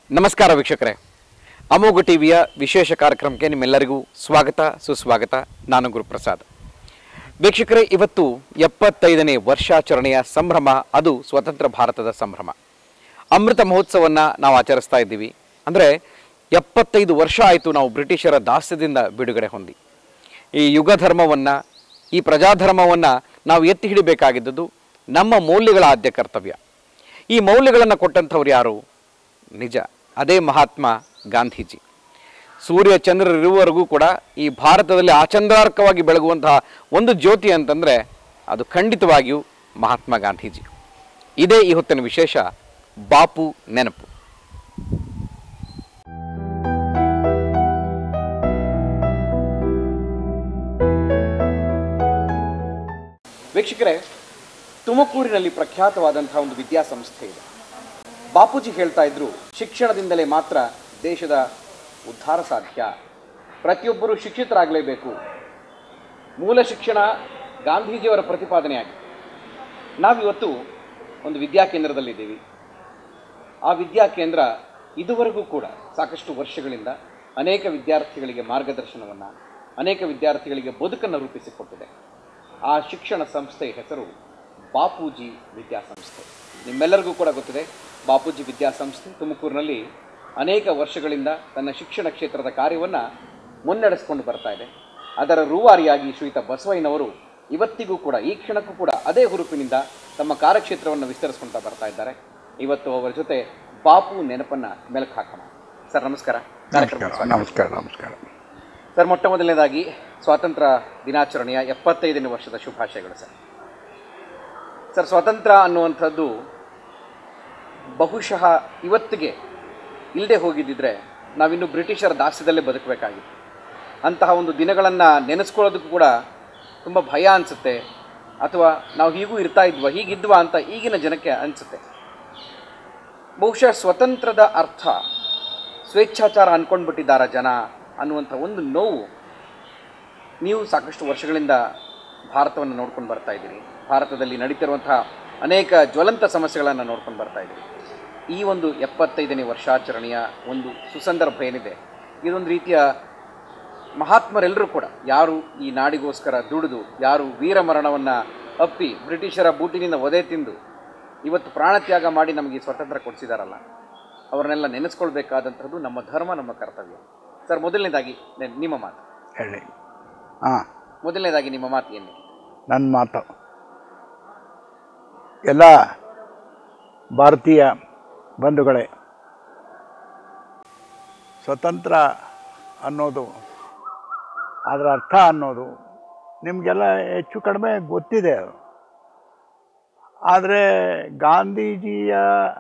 ನಮಸ್ಕಾರ ವೀಕ್ಷಕರೇ ಅಮೋಘ ಟಿವಿಯ ವಿಶೇಷ ಕಾರ್ಯಕ್ರಮಕ್ಕೆ ನಿಮ್ಮೆಲ್ಲರಿಗೂ ಸ್ವಾಗತ ಸುಸ್ವಾಗತ ನಾನು ಗುರುಪ್ರಸಾದ್ ವೀಕ್ಷಕರೇ ಇವತ್ತು ಎಪ್ಪತ್ತೈದನೇ ವರ್ಷಾಚರಣೆಯ ಸಂಭ್ರಮ ಅದು ಸ್ವತಂತ್ರ ಭಾರತದ ಸಂಭ್ರಮ ಅಮೃತ ಮಹೋತ್ಸವವನ್ನು ನಾವು ಆಚರಿಸ್ತಾ ಇದ್ದೀವಿ ಅಂದರೆ ಎಪ್ಪತ್ತೈದು ವರ್ಷ ಆಯಿತು ನಾವು ಬ್ರಿಟಿಷರ ದಾಸ್ಯದಿಂದ ಬಿಡುಗಡೆ ಹೊಂದಿ ಈ ಯುಗ ಧರ್ಮವನ್ನು ಈ ಪ್ರಜಾಧರ್ಮವನ್ನು ನಾವು ಎತ್ತಿ ಹಿಡಿಬೇಕಾಗಿದ್ದದ್ದು ನಮ್ಮ ಮೌಲ್ಯಗಳ ಆದ್ಯ ಕರ್ತವ್ಯ ಈ ಮೌಲ್ಯಗಳನ್ನು ಕೊಟ್ಟಂಥವ್ರು ಯಾರು ನಿಜ ಅದೇ ಮಹಾತ್ಮ ಗಾಂಧೀಜಿ ಸೂರ್ಯ ಚಂದ್ರರಿರುವವರೆಗೂ ಕೂಡ ಈ ಭಾರತದಲ್ಲಿ ಆಚಂದ್ರಾರ್ಕವಾಗಿ ಬೆಳಗುವಂತಹ ಒಂದು ಜ್ಯೋತಿ ಅಂತಂದರೆ ಅದು ಖಂಡಿತವಾಗಿಯೂ ಮಹಾತ್ಮ ಗಾಂಧೀಜಿ ಇದೇ ಈ ಹೊತ್ತಿನ ವಿಶೇಷ ಬಾಪು ನೆನಪು ವೀಕ್ಷಕರೇ ತುಮಕೂರಿನಲ್ಲಿ ಪ್ರಖ್ಯಾತವಾದಂತಹ ಒಂದು ವಿದ್ಯಾಸಂಸ್ಥೆ ಇದೆ ಬಾಪೂಜಿ ಹೇಳ್ತಾ ಇದ್ರು ಶಿಕ್ಷಣದಿಂದಲೇ ಮಾತ್ರ ದೇಶದ ಉದ್ಧಾರ ಸಾಧ್ಯ ಪ್ರತಿಯೊಬ್ಬರೂ ಶಿಕ್ಷಿತರಾಗಲೇಬೇಕು ಮೂಲ ಶಿಕ್ಷಣ ಗಾಂಧೀಜಿಯವರ ಪ್ರತಿಪಾದನೆಯಾಗಿದೆ ನಾವಿವತ್ತು ಒಂದು ವಿದ್ಯಾಕೇಂದ್ರದಲ್ಲಿದ್ದೀವಿ ಆ ವಿದ್ಯಾಕೇಂದ್ರ ಇದುವರೆಗೂ ಕೂಡ ಸಾಕಷ್ಟು ವರ್ಷಗಳಿಂದ ಅನೇಕ ವಿದ್ಯಾರ್ಥಿಗಳಿಗೆ ಮಾರ್ಗದರ್ಶನವನ್ನು ಅನೇಕ ವಿದ್ಯಾರ್ಥಿಗಳಿಗೆ ಬದುಕನ್ನು ರೂಪಿಸಿಕೊಟ್ಟಿದೆ ಆ ಶಿಕ್ಷಣ ಸಂಸ್ಥೆಯ ಹೆಸರು ಬಾಪೂಜಿ ವಿದ್ಯಾಸಂಸ್ಥೆ ನಿಮ್ಮೆಲ್ಲರಿಗೂ ಕೂಡ ಗೊತ್ತಿದೆ ಬಾಪೂಜಿ ವಿದ್ಯಾಸಂಸ್ಥೆ ತುಮಕೂರಿನಲ್ಲಿ ಅನೇಕ ವರ್ಷಗಳಿಂದ ತನ್ನ ಶಿಕ್ಷಣ ಕ್ಷೇತ್ರದ ಕಾರ್ಯವನ್ನು ಮುನ್ನಡೆಸ್ಕೊಂಡು ಬರ್ತಾ ಇದೆ ಅದರ ರೂವಾರಿಯಾಗಿ ಶ್ರೀಯುತ ಬಸವಯ್ಯನವರು ಇವತ್ತಿಗೂ ಕೂಡ ಈ ಕ್ಷಣಕ್ಕೂ ಕೂಡ ಅದೇ ಹುರುಪಿನಿಂದ ತಮ್ಮ ಕಾರ್ಯಕ್ಷೇತ್ರವನ್ನು ವಿಸ್ತರಿಸ್ಕೊಳ್ತಾ ಬರ್ತಾ ಇದ್ದಾರೆ ಇವತ್ತು ಅವರ ಜೊತೆ ಬಾಪು ನೆನಪನ್ನು ಮೆಲುಕು ಹಾಕೋಣ ಸರ್ ನಮಸ್ಕಾರ ಕಾರ್ಯಕ್ರಮಕ್ಕೆ ಸ್ವಾಗತ. ನಮಸ್ಕಾರ ನಮಸ್ಕಾರ ಸರ್ ಮೊಟ್ಟ ಮೊದಲನೇದಾಗಿ ಸ್ವಾತಂತ್ರ್ಯ ದಿನಾಚರಣೆಯ ಎಪ್ಪತ್ತೈದನೇ ವರ್ಷದ ಶುಭಾಶಯಗಳು ಸರ್ ಸರ್ ಸ್ವಾತಂತ್ರ್ಯ ಅನ್ನುವಂಥದ್ದು ಬಹುಶಃ ಇವತ್ತಿಗೆ ಇಲ್ಲದೆ ಹೋಗಿದ್ದಿದ್ರೆ ನಾವಿನ್ನು ಬ್ರಿಟಿಷರ ದಾಸ್ಯದಲ್ಲೇ ಬದುಕಬೇಕಾಗಿತ್ತು ಅಂತಹ ಒಂದು ದಿನಗಳನ್ನು ನೆನೆಸ್ಕೊಳ್ಳೋದಕ್ಕೂ ಕೂಡ ತುಂಬ ಭಯ ಅನಿಸುತ್ತೆ ಅಥವಾ ನಾವು ಹೀಗೂ ಇರ್ತಾ ಇದ್ವಾ ಹೀಗಿದ್ವಾ ಅಂತ ಈಗಿನ ಜನಕ್ಕೆ ಅನಿಸುತ್ತೆ ಬಹುಶಃ ಸ್ವತಂತ್ರದ ಅರ್ಥ ಸ್ವೇಚ್ಛಾಚಾರ ಅಂದ್ಕೊಂಡ್ಬಿಟ್ಟಿದ್ದಾರ ಜನ ಅನ್ನುವಂಥ ಒಂದು ನೋವು ನೀವು ಸಾಕಷ್ಟು ವರ್ಷಗಳಿಂದ ಭಾರತವನ್ನು ನೋಡ್ಕೊಂಡು ಬರ್ತಾ ಇದ್ದೀರಿ ಭಾರತದಲ್ಲಿ ನಡೀತಿರುವಂತಹ ಅನೇಕ ಜ್ವಲಂತ ಸಮಸ್ಯೆಗಳನ್ನು ನೋಡ್ಕೊಂಡು ಬರ್ತಾ ಇದ್ದೀರಿ ಈ ಒಂದು ಎಪ್ಪತ್ತೈದನೇ ವರ್ಷಾಚರಣೆಯ ಒಂದು ಸುಸಂದರ್ಭ ಏನಿದೆ ಇದೊಂದು ರೀತಿಯ ಮಹಾತ್ಮರೆಲ್ಲರೂ ಕೂಡ ಯಾರು ಈ ನಾಡಿಗೋಸ್ಕರ ದುಡಿದು ಯಾರು ವೀರ ಮರಣವನ್ನು ಅಪ್ಪಿ ಬ್ರಿಟಿಷರ ಬೂಟಿನಿಂದ ಒದೆ ತಿಂದು ಇವತ್ತು ಪ್ರಾಣತ್ಯಾಗ ಮಾಡಿ ನಮಗೆ ಈ ಸ್ವಾತಂತ್ರ್ಯ ಕೊಡಿಸಿದಾರಲ್ಲ ಅವರನ್ನೆಲ್ಲ ನೆನೆಸ್ಕೊಳ್ಬೇಕಾದಂಥದ್ದು ನಮ್ಮ ಧರ್ಮ ನಮ್ಮ ಕರ್ತವ್ಯ ಸರ್ ಮೊದಲನೇದಾಗಿ ನೆ- ನಿಮ್ಮ ಮಾತು ಹೇಳಿ ಹಾಂ ಮೊದಲನೇದಾಗಿ ನಿಮ್ಮ ಮಾತು ಏನು ನನ್ನ ಮಾತು ಎಲ್ಲ ಭಾರತೀಯ ಬಂಧುಗಳೇ ಸ್ವತಂತ್ರ ಅನ್ನೋದು ಅದರ ಅರ್ಥ ಅನ್ನೋದು ನಿಮಗೆಲ್ಲ ಹೆಚ್ಚು ಕಡಿಮೆ ಗೊತ್ತಿದೆ ಅದು ಆದರೆ ಗಾಂಧೀಜಿಯ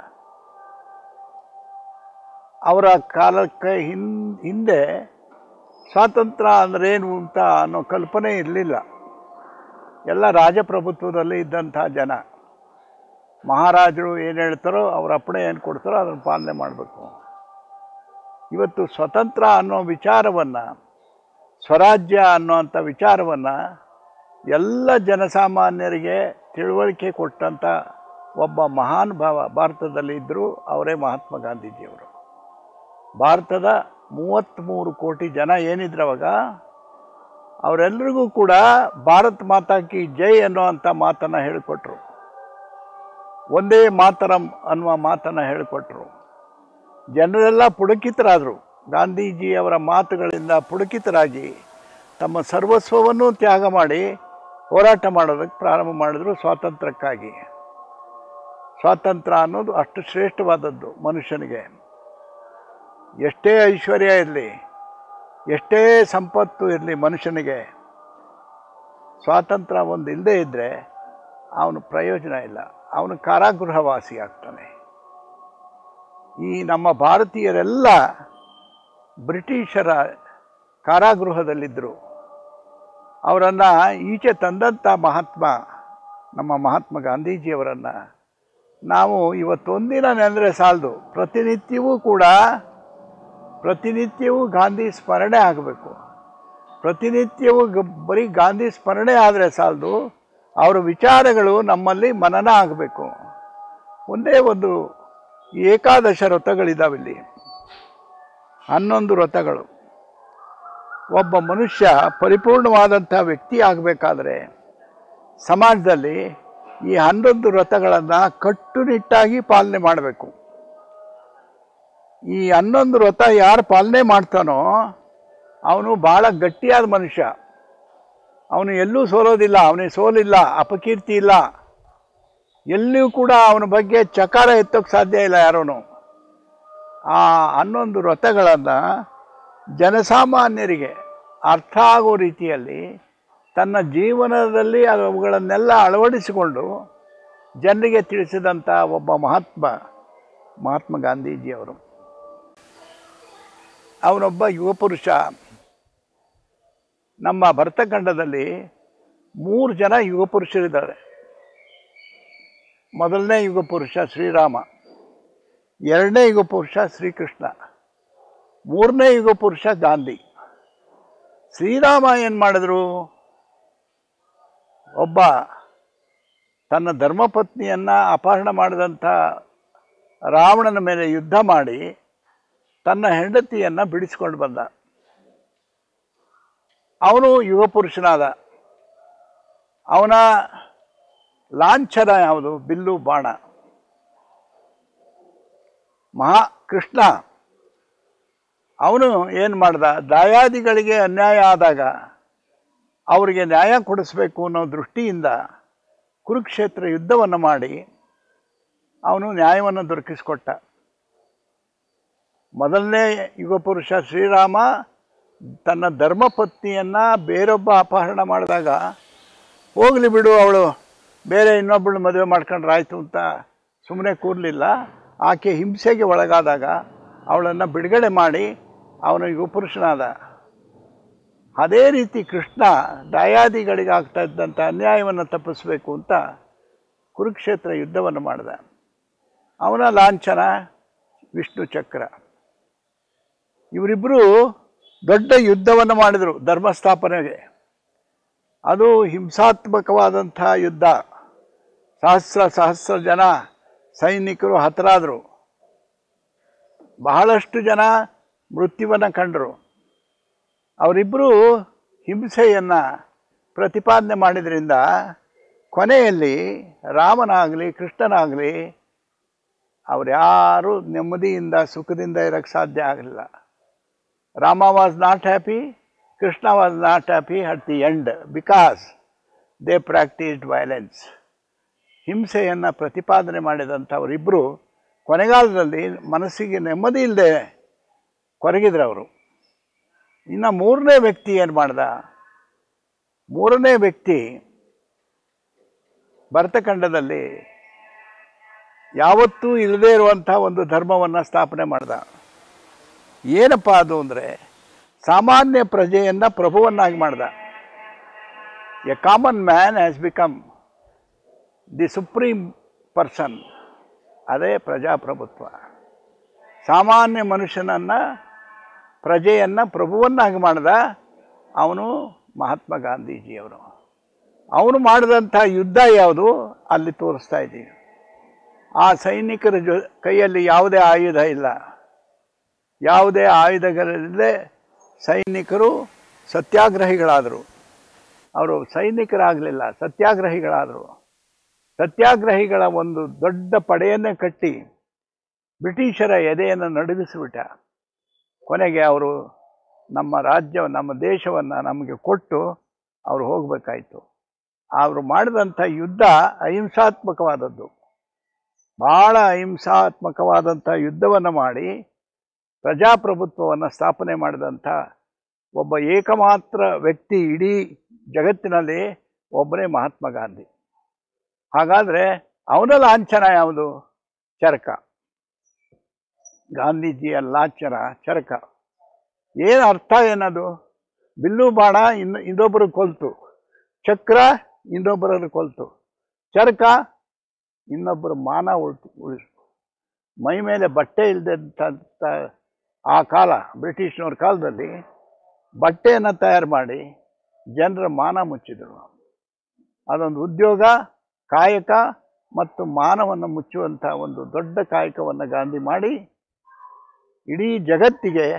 ಅವರ ಕಾಲಕ್ಕೆ ಹಿನ್ ಹಿಂದೆ ಸ್ವಾತಂತ್ರ್ಯ ಅಂದ್ರೇನು ಅಂತ ಅನ್ನೋ ಕಲ್ಪನೆ ಇರಲಿಲ್ಲ ಎಲ್ಲ ರಾಜಪ್ರಭುತ್ವದಲ್ಲಿ ಇದ್ದಂಥ ಜನ ಮಹಾರಾಜರು ಏನು ಹೇಳ್ತಾರೋ ಅವ್ರ ಅಪ್ಪಣೆ ಏನು ಕೊಡ್ತಾರೋ ಅದನ್ನು ಪಾಲನೆ ಮಾಡಬೇಕು ಇವತ್ತು ಸ್ವತಂತ್ರ ಅನ್ನೋ ವಿಚಾರವನ್ನು ಸ್ವರಾಜ್ಯ ಅನ್ನೋಂಥ ವಿಚಾರವನ್ನು ಎಲ್ಲ ಜನಸಾಮಾನ್ಯರಿಗೆ ತಿಳುವಳಿಕೆ ಕೊಟ್ಟಂಥ ಒಬ್ಬ ಮಹಾನ್ ಭಾವ ಭಾರತದಲ್ಲಿ ಇದ್ದರು ಅವರೇ ಮಹಾತ್ಮ ಗಾಂಧೀಜಿಯವರು ಭಾರತದ ಮೂವತ್ತ್ಮೂರು ಕೋಟಿ ಜನ ಏನಿದ್ರು ಅವಾಗ ಅವರೆಲ್ಲರಿಗೂ ಕೂಡ ಭಾರತ್ ಮಾತಾ ಕಿ ಜೈ ಅನ್ನುವಂಥ ಮಾತನ್ನು ಹೇಳಿಕೊಟ್ರು ಒಂದೇ ಮಾತರಂ ಅನ್ನುವ ಮಾತನ್ನು ಹೇಳಿಕೊಟ್ರು ಜನರೆಲ್ಲ ಪುಳಕಿತರಾದರು ಗಾಂಧೀಜಿಯವರ ಮಾತುಗಳಿಂದ ಪುಳಕಿತರಾಗಿ ತಮ್ಮ ಸರ್ವಸ್ವವನ್ನು ತ್ಯಾಗ ಮಾಡಿ ಹೋರಾಟ ಮಾಡೋದಕ್ಕೆ ಪ್ರಾರಂಭ ಮಾಡಿದ್ರು ಸ್ವಾತಂತ್ರ್ಯಕ್ಕಾಗಿ ಸ್ವಾತಂತ್ರ್ಯ ಅನ್ನೋದು ಅಷ್ಟು ಶ್ರೇಷ್ಠವಾದದ್ದು ಮನುಷ್ಯನಿಗೆ ಎಷ್ಟೇ ಐಶ್ವರ್ಯ ಇರಲಿ ಎಷ್ಟೇ ಸಂಪತ್ತು ಇರಲಿ ಮನುಷ್ಯನಿಗೆ ಸ್ವಾತಂತ್ರ್ಯ ಒಂದು ಇಲ್ಲದೇ ಇದ್ದರೆ ಅವನು ಪ್ರಯೋಜನ ಇಲ್ಲ ಅವನು ಕಾರಾಗೃಹವಾಸಿ ಆಗ್ತಾನೆ ಈ ನಮ್ಮ ಭಾರತೀಯರೆಲ್ಲ ಬ್ರಿಟಿಷರ ಕಾರಾಗೃಹದಲ್ಲಿದ್ದರು ಅವರನ್ನು ಈಚೆ ತಂದಂಥ ಮಹಾತ್ಮ ನಮ್ಮ ಮಹಾತ್ಮ ಗಾಂಧೀಜಿಯವರನ್ನು ನಾವು ಇವತ್ತೊಂದಿನ ನೆನೆದ್ರೆ ಸಾಲದು ಪ್ರತಿನಿತ್ಯವೂ ಕೂಡ ಪ್ರತಿನಿತ್ಯವೂ ಗಾಂಧಿ ಸ್ಮರಣೆ ಆಗಬೇಕು ಪ್ರತಿನಿತ್ಯವೂ ಗ- ಬರೀ ಗಾಂಧಿ ಸ್ಮರಣೆ ಆದರೆ ಸಾಲದು ಅವರ ವಿಚಾರಗಳು ನಮ್ಮಲ್ಲಿ ಮನನ ಆಗಬೇಕು ಒಂದೇ ಒಂದು ಏಕಾದಶ ವ್ರತಗಳಿದ್ದಾವೆ ಇಲ್ಲಿ ಹನ್ನೊಂದು ವ್ರತಗಳು ಒಬ್ಬ ಮನುಷ್ಯ ಪರಿಪೂರ್ಣವಾದಂಥ ವ್ಯಕ್ತಿ ಆಗಬೇಕಾದ್ರೆ ಸಮಾಜದಲ್ಲಿ ಈ ಹನ್ನೊಂದು ವ್ರತಗಳನ್ನು ಕಟ್ಟುನಿಟ್ಟಾಗಿ ಪಾಲನೆ ಮಾಡಬೇಕು ಈ ಹನ್ನೊಂದು ವ್ರತ ಯಾರು ಪಾಲನೆ ಮಾಡ್ತಾನೋ ಅವನು ಭಾಳ ಗಟ್ಟಿಯಾದ ಮನುಷ್ಯ ಅವನು ಎಲ್ಲೂ ಸೋಲೋದಿಲ್ಲ ಅವನಿಗೆ ಸೋಲಿಲ್ಲ ಅಪಕೀರ್ತಿ ಇಲ್ಲ ಎಲ್ಲಿಯೂ ಕೂಡ ಅವನ ಬಗ್ಗೆ ಚಕಾರ ಎತ್ತೋಕ್ಕೆ ಸಾಧ್ಯ ಇಲ್ಲ ಯಾರೂ ಆ ಹನ್ನೊಂದು ವ್ರತಗಳನ್ನು ಜನಸಾಮಾನ್ಯರಿಗೆ ಅರ್ಥ ಆಗೋ ರೀತಿಯಲ್ಲಿ ತನ್ನ ಜೀವನದಲ್ಲಿ ಅವುಗಳನ್ನೆಲ್ಲ ಅಳವಡಿಸಿಕೊಂಡು ಜನರಿಗೆ ತಿಳಿಸಿದಂಥ ಒಬ್ಬ ಮಹಾತ್ಮ ಮಹಾತ್ಮ ಗಾಂಧೀಜಿಯವರು ಅವನೊಬ್ಬ ಯುವ ಪುರುಷ ನಮ್ಮ ಭರತಖಂಡದಲ್ಲಿ ಮೂರು ಜನ ಯುಗ ಪುರುಷರಿದ್ದಾರೆ ಮೊದಲನೇ ಯುಗ ಪುರುಷ ಶ್ರೀರಾಮ ಎರಡನೇ ಯುಗ ಪುರುಷ ಶ್ರೀಕೃಷ್ಣ ಮೂರನೇ ಯುಗ ಪುರುಷ ಗಾಂಧಿ ಶ್ರೀರಾಮ ಏನು ಮಾಡಿದ್ರು ಒಬ್ಬ ತನ್ನ ಧರ್ಮಪತ್ನಿಯನ್ನು ಅಪಹರಣ ಮಾಡಿದಂಥ ರಾವಣನ ಮೇಲೆ ಯುದ್ಧ ಮಾಡಿ ತನ್ನ ಹೆಂಡತಿಯನ್ನು ಬಿಡಿಸ್ಕೊಂಡು ಬಂದ ಅವನು ಯುಗ ಪುರುಷನಾದ ಅವನ ಲಾಂಛನ ಯಾವುದು ಬಿಲ್ಲು ಬಾಣ ಮಹಾ ಕೃಷ್ಣ ಅವನು ಏನು ಮಾಡ್ದ ದಾಯಾದಿಗಳಿಗೆ ಅನ್ಯಾಯ ಆದಾಗ ಅವರಿಗೆ ನ್ಯಾಯ ಕೊಡಿಸ್ಬೇಕು ಅನ್ನೋ ದೃಷ್ಟಿಯಿಂದ ಕುರುಕ್ಷೇತ್ರ ಯುದ್ಧವನ್ನು ಮಾಡಿ ಅವನು ನ್ಯಾಯವನ್ನು ದೊರಕಿಸಿಕೊಟ್ಟ ಮೊದಲನೇ ಯುಗ ಪುರುಷ ಶ್ರೀರಾಮ ತನ್ನ ಧರ್ಮಪತ್ನಿಯನ್ನು ಬೇರೊಬ್ಬ ಅಪಹರಣ ಮಾಡಿದಾಗ ಹೋಗಲಿ ಬಿಡು ಅವಳು ಬೇರೆ ಇನ್ನೊಬ್ಬಳು ಮದುವೆ ಮಾಡ್ಕೊಂಡ್ರೆ ಆಯಿತು ಅಂತ ಸುಮ್ಮನೆ ಕೂರಲಿಲ್ಲ ಆಕೆ ಹಿಂಸೆಗೆ ಒಳಗಾದಾಗ ಅವಳನ್ನು ಬಿಡುಗಡೆ ಮಾಡಿ ಅವನು ಯುಗಪುರುಷನಾದ ಅದೇ ರೀತಿ ಕೃಷ್ಣ ದಾಯಾದಿಗಳಿಗೆ ಆಗ್ತಾ ಇದ್ದಂಥ ಅನ್ಯಾಯವನ್ನು ತಪ್ಪಿಸಬೇಕು ಅಂತ ಕುರುಕ್ಷೇತ್ರ ಯುದ್ಧವನ್ನು ಮಾಡಿದ ಅವನ ಲಾಂಛನ ವಿಷ್ಣು ಚಕ್ರ ಇವರಿಬ್ಬರು ದೊಡ್ಡ ಯುದ್ಧವನ್ನು ಮಾಡಿದರು ಧರ್ಮಸ್ಥಾಪನೆಗೆ ಅದು ಹಿಂಸಾತ್ಮಕವಾದಂಥ ಯುದ್ಧ ಸಹಸ್ರ ಸಹಸ್ರ ಜನ ಸೈನಿಕರು ಹತರಾದರು ಬಹಳಷ್ಟು ಜನ ಮೃತ್ಯುವನ್ನು ಕಂಡರು ಅವರಿಬ್ಬರು ಹಿಂಸೆಯನ್ನು ಪ್ರತಿಪಾದನೆ ಮಾಡಿದ್ರಿಂದ ಕೊನೆಯಲ್ಲಿ ರಾಮನಾಗಲಿ ಕೃಷ್ಣನಾಗಲಿ ಅವರ್ಯಾರೂ ನೆಮ್ಮದಿಯಿಂದ ಸುಖದಿಂದ ಇರೋಕ್ಕೆ ಸಾಧ್ಯ ಆಗಲಿಲ್ಲ Rama was not happy Krishna was not happy at the end because they practised violence ಹಿಂಸೆಯನ್ನು ಪ್ರತಿಪಾದನೆ ಮಾಡಿದಂಥವರಿಬ್ಬರು ಕೊನೆಗಾಲದಲ್ಲಿ ಮನಸ್ಸಿಗೆ ನೆಮ್ಮದಿ ಇಲ್ಲದೆ ಕೊರಗಿದ್ರು ಅವರು ಇನ್ನು ಮೂರನೇ ವ್ಯಕ್ತಿ ಏನು ಮಾಡ್ದ ಮೂರನೇ ವ್ಯಕ್ತಿ ಭರತಖಂಡದಲ್ಲಿ ಯಾವತ್ತೂ ಇಲ್ಲದೇ ಇರುವಂಥ ಒಂದು ಧರ್ಮವನ್ನು ಸ್ಥಾಪನೆ ಮಾಡ್ದ ಏನಪ್ಪ ಅದು ಅಂದರೆ ಸಾಮಾನ್ಯ ಪ್ರಜೆಯನ್ನು ಪ್ರಭುವನ್ನಾಗಿ ಮಾಡ್ದ a common man has become the supreme person ಅದೇ ಪ್ರಜಾಪ್ರಭುತ್ವ ಸಾಮಾನ್ಯ ಮನುಷ್ಯನನ್ನು ಪ್ರಜೆಯನ್ನು ಪ್ರಭುವನ್ನಾಗಿ ಮಾಡಿದ ಅವನು ಮಹಾತ್ಮ ಗಾಂಧೀಜಿಯವರು ಅವನು ಮಾಡಿದಂಥ ಯುದ್ಧ ಯಾವುದು ಅಲ್ಲಿ ತೋರಿಸ್ತಾ ಇದ್ದೀವಿ ಆ ಸೈನಿಕರ ಜೊ ಕೈಯಲ್ಲಿ ಯಾವುದೇ ಆಯುಧ ಇಲ್ಲ ಯಾವುದೇ ಆಯುಧಗಳಿಲ್ಲದೆ ಸೈನಿಕರು ಸತ್ಯಾಗ್ರಹಿಗಳಾದರು ಅವರು ಸೈನಿಕರಾಗಲಿಲ್ಲ ಸತ್ಯಾಗ್ರಹಿಗಳಾದರು ಸತ್ಯಾಗ್ರಹಿಗಳ ಒಂದು ದೊಡ್ಡ ಪಡೆಯನ್ನೇ ಕಟ್ಟಿ ಬ್ರಿಟಿಷರ ಎದೆಯನ್ನು ನಡುಗಿಸಿಬಿಟ್ಟ ಕೊನೆಗೆ ಅವರು ನಮ್ಮ ರಾಜ್ಯ ನಮ್ಮ ದೇಶವನ್ನು ನಮಗೆ ಕೊಟ್ಟು ಅವರು ಹೋಗಬೇಕಾಯಿತು ಅವರು ಮಾಡಿದಂಥ ಯುದ್ಧ ಅಹಿಂಸಾತ್ಮಕವಾದದ್ದು ಭಾಳ ಅಹಿಂಸಾತ್ಮಕವಾದಂಥ ಯುದ್ಧವನ್ನು ಮಾಡಿ ಪ್ರಜಾಪ್ರಭುತ್ವವನ್ನು ಸ್ಥಾಪನೆ ಮಾಡಿದಂಥ ಒಬ್ಬ ಏಕಮಾತ್ರ ವ್ಯಕ್ತಿ ಇಡೀ ಜಗತ್ತಿನಲ್ಲಿ ಒಬ್ಬನೇ ಮಹಾತ್ಮ ಗಾಂಧಿ ಹಾಗಾದರೆ ಅವನ ಲಾಂಛನ ಯಾವುದು ಚರಕ ಗಾಂಧೀಜಿಯ ಲಾಂಛನ ಚರಕ ಏನು ಅರ್ಥ ಏನದು ಬಿಲ್ಲು ಬಾಣ ಇನ್ನು ಇನ್ನೊಬ್ಬರು ಕೊಲ್ತು ಚಕ್ರ ಇನ್ನೊಬ್ಬರನ್ನು ಕೊಲ್ತು ಚರಕ ಇನ್ನೊಬ್ಬರ ಮಾನ ಉಳಿತು ಉಳಿಸ್ತು ಮೈ ಮೇಲೆ ಬಟ್ಟೆ ಇಲ್ಲದಂಥ ಆ ಕಾಲ ಬ್ರಿಟಿಷ್ನವ್ರ ಕಾಲದಲ್ಲಿ ಬಟ್ಟೆಯನ್ನು ತಯಾರು ಮಾಡಿ ಜನರ ಮಾನ ಮುಚ್ಚಿದರು ಅದೊಂದು ಉದ್ಯೋಗ ಕಾಯಕ ಮತ್ತು ಮಾನವನ್ನು ಮುಚ್ಚುವಂಥ ಒಂದು ದೊಡ್ಡ ಕಾಯಕವನ್ನು ಗಾಂಧಿ ಮಾಡಿ ಇಡೀ ಜಗತ್ತಿಗೆ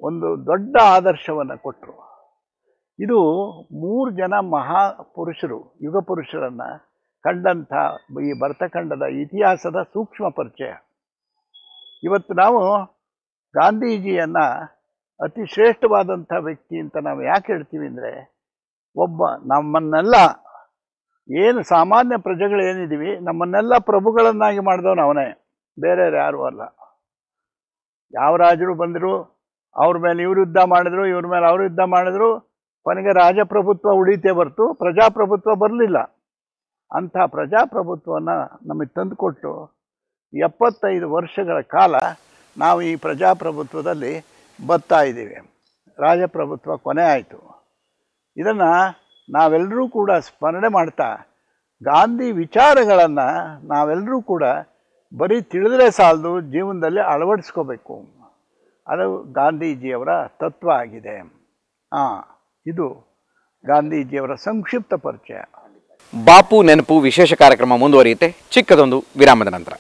ಒಂದು ದೊಡ್ಡ ಆದರ್ಶವನ್ನು ಕೊಟ್ಟರು ಇದು ಮೂರು ಜನ ಮಹಾಪುರುಷರು ಯುಗ ಪುರುಷರನ್ನು ಕಂಡಂಥ ಈ ಭರತಖಂಡದ ಇತಿಹಾಸದ ಸೂಕ್ಷ್ಮ ಪರಿಚಯ ಇವತ್ತು ನಾವು ಗಾಂಧೀಜಿಯನ್ನು ಅತಿ ಶ್ರೇಷ್ಠವಾದಂಥ ವ್ಯಕ್ತಿ ಅಂತ ನಾವು ಯಾಕೆ ಹೇಳ್ತೀವಿ ಅಂದರೆ ಒಬ್ಬ ನಮ್ಮನ್ನೆಲ್ಲ ಏನು ಸಾಮಾನ್ಯ ಪ್ರಜೆಗಳು ಏನಿದ್ದೀವಿ ನಮ್ಮನ್ನೆಲ್ಲ ಪ್ರಭುಗಳನ್ನಾಗಿ ಮಾಡಿದವನು ಅವನೇ ಬೇರೆ ಯಾರೂ ಅಲ್ಲ ಯಾವ ರಾಜರು ಬಂದರು ಅವ್ರ ಮೇಲೆ ಇವರು ಯುದ್ಧ ಮಾಡಿದ್ರು ಇವ್ರ ಮೇಲೆ ಅವರು ಯುದ್ಧ ಮಾಡಿದ್ರು ಕೊನೆಗೆ ರಾಜಪ್ರಭುತ್ವ ಉಳಿತೇ ಹೊರ್ತು ಪ್ರಜಾಪ್ರಭುತ್ವ ಬರಲಿಲ್ಲ ಅಂಥ ಪ್ರಜಾಪ್ರಭುತ್ವವನ್ನು ನಮಗೆ ತಂದುಕೊಟ್ಟು ಎಪ್ಪತ್ತೈದು ವರ್ಷಗಳ ಕಾಲ ನಾವು ಈ ಪ್ರಜಾಪ್ರಭುತ್ವದಲ್ಲಿ ಬರ್ತಾ ಇದ್ದೀವಿ ರಾಜಪ್ರಭುತ್ವ ಕೊನೆ ಆಯಿತು ಇದನ್ನು ನಾವೆಲ್ಲರೂ ಕೂಡ ಸ್ಮರಣೆ ಮಾಡ್ತಾ ಗಾಂಧಿ ವಿಚಾರಗಳನ್ನು ನಾವೆಲ್ಲರೂ ಕೂಡ ಬರೀ ತಿಳಿದ್ರೆ ಸಾಲದು ಜೀವನದಲ್ಲಿ ಅಳವಡಿಸ್ಕೋಬೇಕು ಅದು ಗಾಂಧೀಜಿಯವರ ತತ್ವ ಆಗಿದೆ ಹಾಂ ಇದು ಗಾಂಧೀಜಿಯವರ ಸಂಕ್ಷಿಪ್ತ ಪರಿಚಯ ಬಾಪು ನೆನಪು ವಿಶೇಷ ಕಾರ್ಯಕ್ರಮ ಮುಂದುವರಿಯುತ್ತೆ ಚಿಕ್ಕದೊಂದು ವಿರಾಮದ ನಂತರ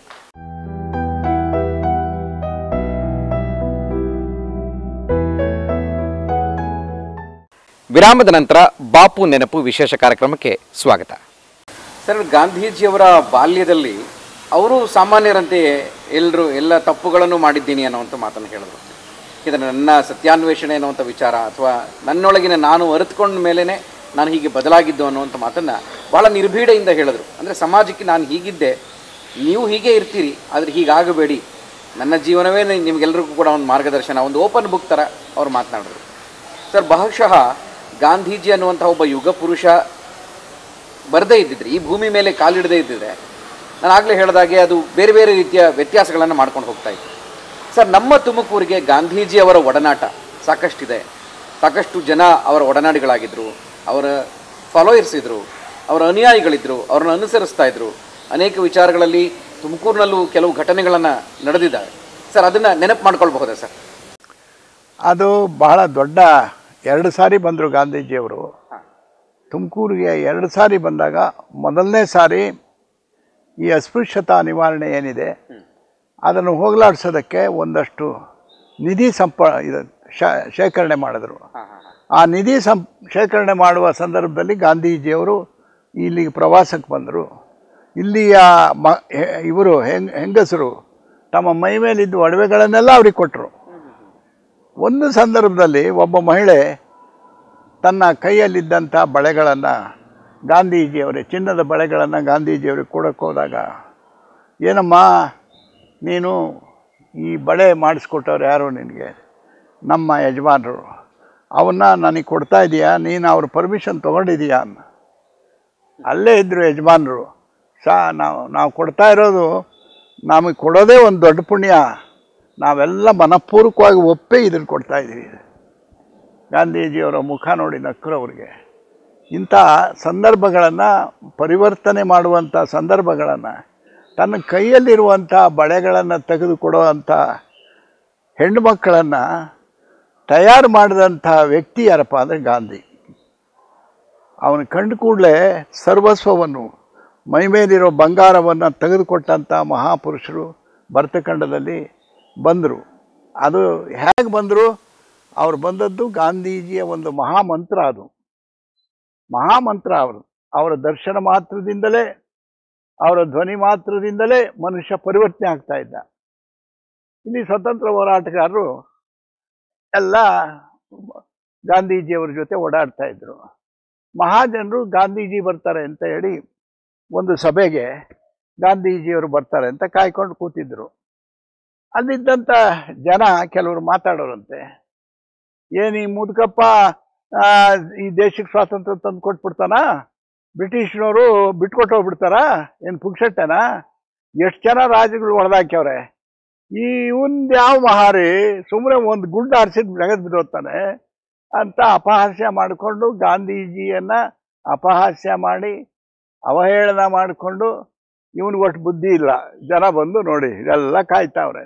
ವಿರಾಮದ ನಂತರ ಬಾಪು ನೆನಪು ವಿಶೇಷ ಕಾರ್ಯಕ್ರಮಕ್ಕೆ ಸ್ವಾಗತ ಸರ್ ಗಾಂಧೀಜಿಯವರ ಬಾಲ್ಯದಲ್ಲಿ ಅವರು ಸಾಮಾನ್ಯರಂತೆ ಎಲ್ಲರೂ ಎಲ್ಲ ತಪ್ಪುಗಳನ್ನು ಮಾಡಿದ್ದೀನಿ ಅನ್ನುವಂಥ ಮಾತನ್ನು ಹೇಳಿದ್ರು ಇದನ್ನು ನನ್ನ ಸತ್ಯಾನ್ವೇಷಣೆ ಅನ್ನುವಂಥ ವಿಚಾರ ಅಥವಾ ನನ್ನೊಳಗಿನ ನಾನು ಅರಿತುಕೊಂಡ ಮೇಲೇ ನಾನು ಹೀಗೆ ಬದಲಾಗಿದ್ದು ಅನ್ನುವಂಥ ಮಾತನ್ನು ಭಾಳ ನಿರ್ಭೀಡೆಯಿಂದ ಹೇಳಿದ್ರು ಅಂದರೆ ಸಮಾಜಕ್ಕೆ ನಾನು ಹೀಗಿದ್ದೆ ನೀವು ಹೀಗೆ ಇರ್ತೀರಿ ಆದರೆ ಹೀಗಾಗಬೇಡಿ ನನ್ನ ಜೀವನವೇ ನಿ- ನಿಮಗೆಲ್ಲರಿಗೂ ಕೂಡ ಒಂದು ಮಾರ್ಗದರ್ಶನ ಒಂದು ಓಪನ್ ಬುಕ್ ಥರ ಅವ್ರು ಮಾತನಾಡಿದ್ರು ಸರ್ ಬಹುಶಃ ಗಾಂಧೀಜಿ ಅನ್ನುವಂಥ ಒಬ್ಬ ಯುಗ ಪುರುಷ ಬರದೇ ಇದ್ದಿದ್ರೆ ಈ ಭೂಮಿ ಮೇಲೆ ಕಾಲಿಡದೇ ಇದ್ದಿದ್ರೆ ನಾನು ಆಗಲೇ ಹೇಳಿದಾಗೆ ಅದು ಬೇರೆ ಬೇರೆ ರೀತಿಯ ವ್ಯತ್ಯಾಸಗಳನ್ನು ಮಾಡ್ಕೊಂಡು ಹೋಗ್ತಾ ಇತ್ತು ಸರ್ ನಮ್ಮ ತುಮಕೂರಿಗೆ ಗಾಂಧೀಜಿ ಅವರ ಒಡನಾಟ ಸಾಕಷ್ಟಿದೆ ಸಾಕಷ್ಟು ಜನ ಅವರ ಒಡನಾಡಿಗಳಾಗಿದ್ದರು ಅವರ ಫಾಲೋಯರ್ಸ್ ಇದ್ದರು ಅವರ ಅನುಯಾಯಿಗಳಿದ್ದರು ಅವ್ರನ್ನ ಅನುಸರಿಸ್ತಾ ಇದ್ರು ಅನೇಕ ವಿಚಾರಗಳಲ್ಲಿ ತುಮಕೂರಿನಲ್ಲೂ ಕೆಲವು ಘಟನೆಗಳನ್ನು ನಡೆದಿದ್ದಾವೆ ಸರ್ ಅದನ್ನು ನೆನಪು ಮಾಡ್ಕೊಳ್ಬಹುದಾ ಸರ್ ಅದು ಬಹಳ ದೊಡ್ಡ ಎರಡು ಸಾರಿ ಬಂದರು ಗಾಂಧೀಜಿಯವರು ತುಮಕೂರಿಗೆ ಎರಡು ಸಾರಿ ಬಂದಾಗ ಮೊದಲನೇ ಸಾರಿ ಈ ಅಸ್ಪೃಶ್ಯತಾ ನಿವಾರಣೆ ಏನಿದೆ ಅದನ್ನು ಹೋಗಲಾಡಿಸೋದಕ್ಕೆ ಒಂದಷ್ಟು ನಿಧಿ ಸಂಪ ಇದು ಶ- ಶೇಖರಣೆ ಮಾಡಿದ್ರು ಆ ನಿಧಿ ಸಂ ಶೇಖರಣೆ ಮಾಡುವ ಸಂದರ್ಭದಲ್ಲಿ ಗಾಂಧೀಜಿಯವರು ಇಲ್ಲಿಗೆ ಪ್ರವಾಸಕ್ಕೆ ಬಂದರು ಇಲ್ಲಿಯ ಮ ಹೆ- ಇವರು ಹೆಂಗ್ ಹೆಂಗಸರು ತಮ್ಮ ಮೈ ಮೇಲಿದ್ದ ಒಡವೆಗಳನ್ನೆಲ್ಲ ಅವ್ರಿಗೆ ಕೊಟ್ಟರು ಒಂದು ಸಂದರ್ಭದಲ್ಲಿ ಒಬ್ಬ ಮಹಿಳೆ ತನ್ನ ಕೈಯಲ್ಲಿದ್ದಂಥ ಬಳೆಗಳನ್ನು ಗಾಂಧೀಜಿಯವರೇ ಚಿನ್ನದ ಬಳೆಗಳನ್ನು ಗಾಂಧೀಜಿಯವ್ರಿಗೆ ಕೊಡೋಕ್ಕೆ ಹೋದಾಗ ಏನಮ್ಮ ನೀನು ಈ ಬಳೆ ಮಾಡಿಸ್ಕೊಟ್ಟವ್ರು ಯಾರು ನಿನಗೆ ನಮ್ಮ ಯಜಮಾನರು ಅವನ್ನ ನನಗೆ ಕೊಡ್ತಾ ಇದೀಯಾ ನೀನು ಅವ್ರ ಪರ್ಮಿಷನ್ ತೊಗೊಂಡಿದೀಯಾ ಅನ್ನ ಅಲ್ಲೇ ಇದ್ದರು ಯಜಮಾನರು ಸಾ ನಾವು ನಾವು ಕೊಡ್ತಾ ಇರೋದು ನಮಗೆ ಕೊಡೋದೇ ಒಂದು ದೊಡ್ಡ ಪುಣ್ಯ ನಾವೆಲ್ಲ ಮನಪೂರ್ವಕವಾಗಿ ಒಪ್ಪೇ ಇದನ್ನು ಕೊಡ್ತಾ ಇದ್ದೀವಿ ಗಾಂಧೀಜಿಯವರ ಮುಖ ನೋಡಿ ನಕ್ಕರು ಅವ್ರಿಗೆ ಇಂಥ ಸಂದರ್ಭಗಳನ್ನು ಪರಿವರ್ತನೆ ಮಾಡುವಂಥ ಸಂದರ್ಭಗಳನ್ನು ತನ್ನ ಕೈಯಲ್ಲಿರುವಂಥ ಬಳೆಗಳನ್ನು ತೆಗೆದುಕೊಡುವಂಥ ಹೆಣ್ಣು ಮಕ್ಕಳನ್ನು ತಯಾರು ಮಾಡಿದಂಥ ವ್ಯಕ್ತಿ ಯಾರಪ್ಪ ಅಂದರೆ ಗಾಂಧಿ ಅವನು ಕಂಡು ಕೂಡಲೇ ಸರ್ವಸ್ವವನ್ನು ಮೈಮೇಲಿರೋ ಬಂಗಾರವನ್ನು ತೆಗೆದುಕೊಟ್ಟಂಥ ಮಹಾಪುರುಷರು ಭರತಖಂಡದಲ್ಲಿ ಬಂದರು ಅದು ಹೇಗೆ ಬಂದರು ಅವ್ರು ಬಂದದ್ದು ಗಾಂಧೀಜಿಯ ಒಂದು ಮಹಾಮಂತ್ರ ಅದು ಮಹಾಮಂತ್ರ ಅವರು ಅವರ ದರ್ಶನ ಮಾತ್ರದಿಂದಲೇ ಅವರ ಧ್ವನಿ ಮಾತ್ರದಿಂದಲೇ ಮನುಷ್ಯ ಪರಿವರ್ತನೆ ಆಗ್ತಾ ಇದ್ದ ಇಲ್ಲಿ ಸ್ವತಂತ್ರ ಹೋರಾಟಗಾರರು ಎಲ್ಲ ಗಾಂಧೀಜಿಯವರ ಜೊತೆ ಓಡಾಡ್ತಾ ಇದ್ರು ಮಹಾಜನರು ಗಾಂಧೀಜಿ ಬರ್ತಾರೆ ಅಂತ ಹೇಳಿ ಒಂದು ಸಭೆಗೆ ಗಾಂಧೀಜಿಯವರು ಬರ್ತಾರೆ ಅಂತ ಕಾಯ್ಕೊಂಡು ಕೂತಿದ್ರು ಅಲ್ಲಿದ್ದಂಥ ಜನ ಕೆಲವರು ಮಾತಾಡೋರಂತೆ ಏನು ಈ ಮುದುಕಪ್ಪ ಆ, ಈ ದೇಶಕ್ಕೆ ಸ್ವಾತಂತ್ರ್ಯ ತಂದು ಕೊಟ್ಬಿಡ್ತಾನ ಬ್ರಿಟಿಷ್ನವರು ಬಿಟ್ಕೊಟ್ಟು ಹೋಗ್ಬಿಡ್ತಾರ ಏನು ಪುಕ್ಷಟ್ಟೆನಾ ಎಷ್ಟು ಜನ ರಾಜ್ಯಗಳು ಹೊಡೆದಾಕ್ಯವ್ರೆ ಈ ಇವಂದು ಯಾವ ಮಹಾರಿ ಸುಮ್ಮನೆ ಒಂದು ಗುಂಡು ಆರಿಸಿದ್ ಜಗದ್ ಬಿದ್ದೋಗ್ತಾನೆ ಅಂತ ಅಪಹಾಸ್ಯ ಮಾಡಿಕೊಂಡು ಗಾಂಧೀಜಿಯನ್ನ ಅಪಹಾಸ್ಯ ಮಾಡಿ ಅವಹೇಳನ ಮಾಡಿಕೊಂಡು ಇವನಿಗೆ ಒಟ್ಟು ಬುದ್ಧಿ ಇಲ್ಲ ಜನ ಬಂದು ನೋಡಿ ಇದೆಲ್ಲ ಕಾಯ್ತಾವ್ರೆ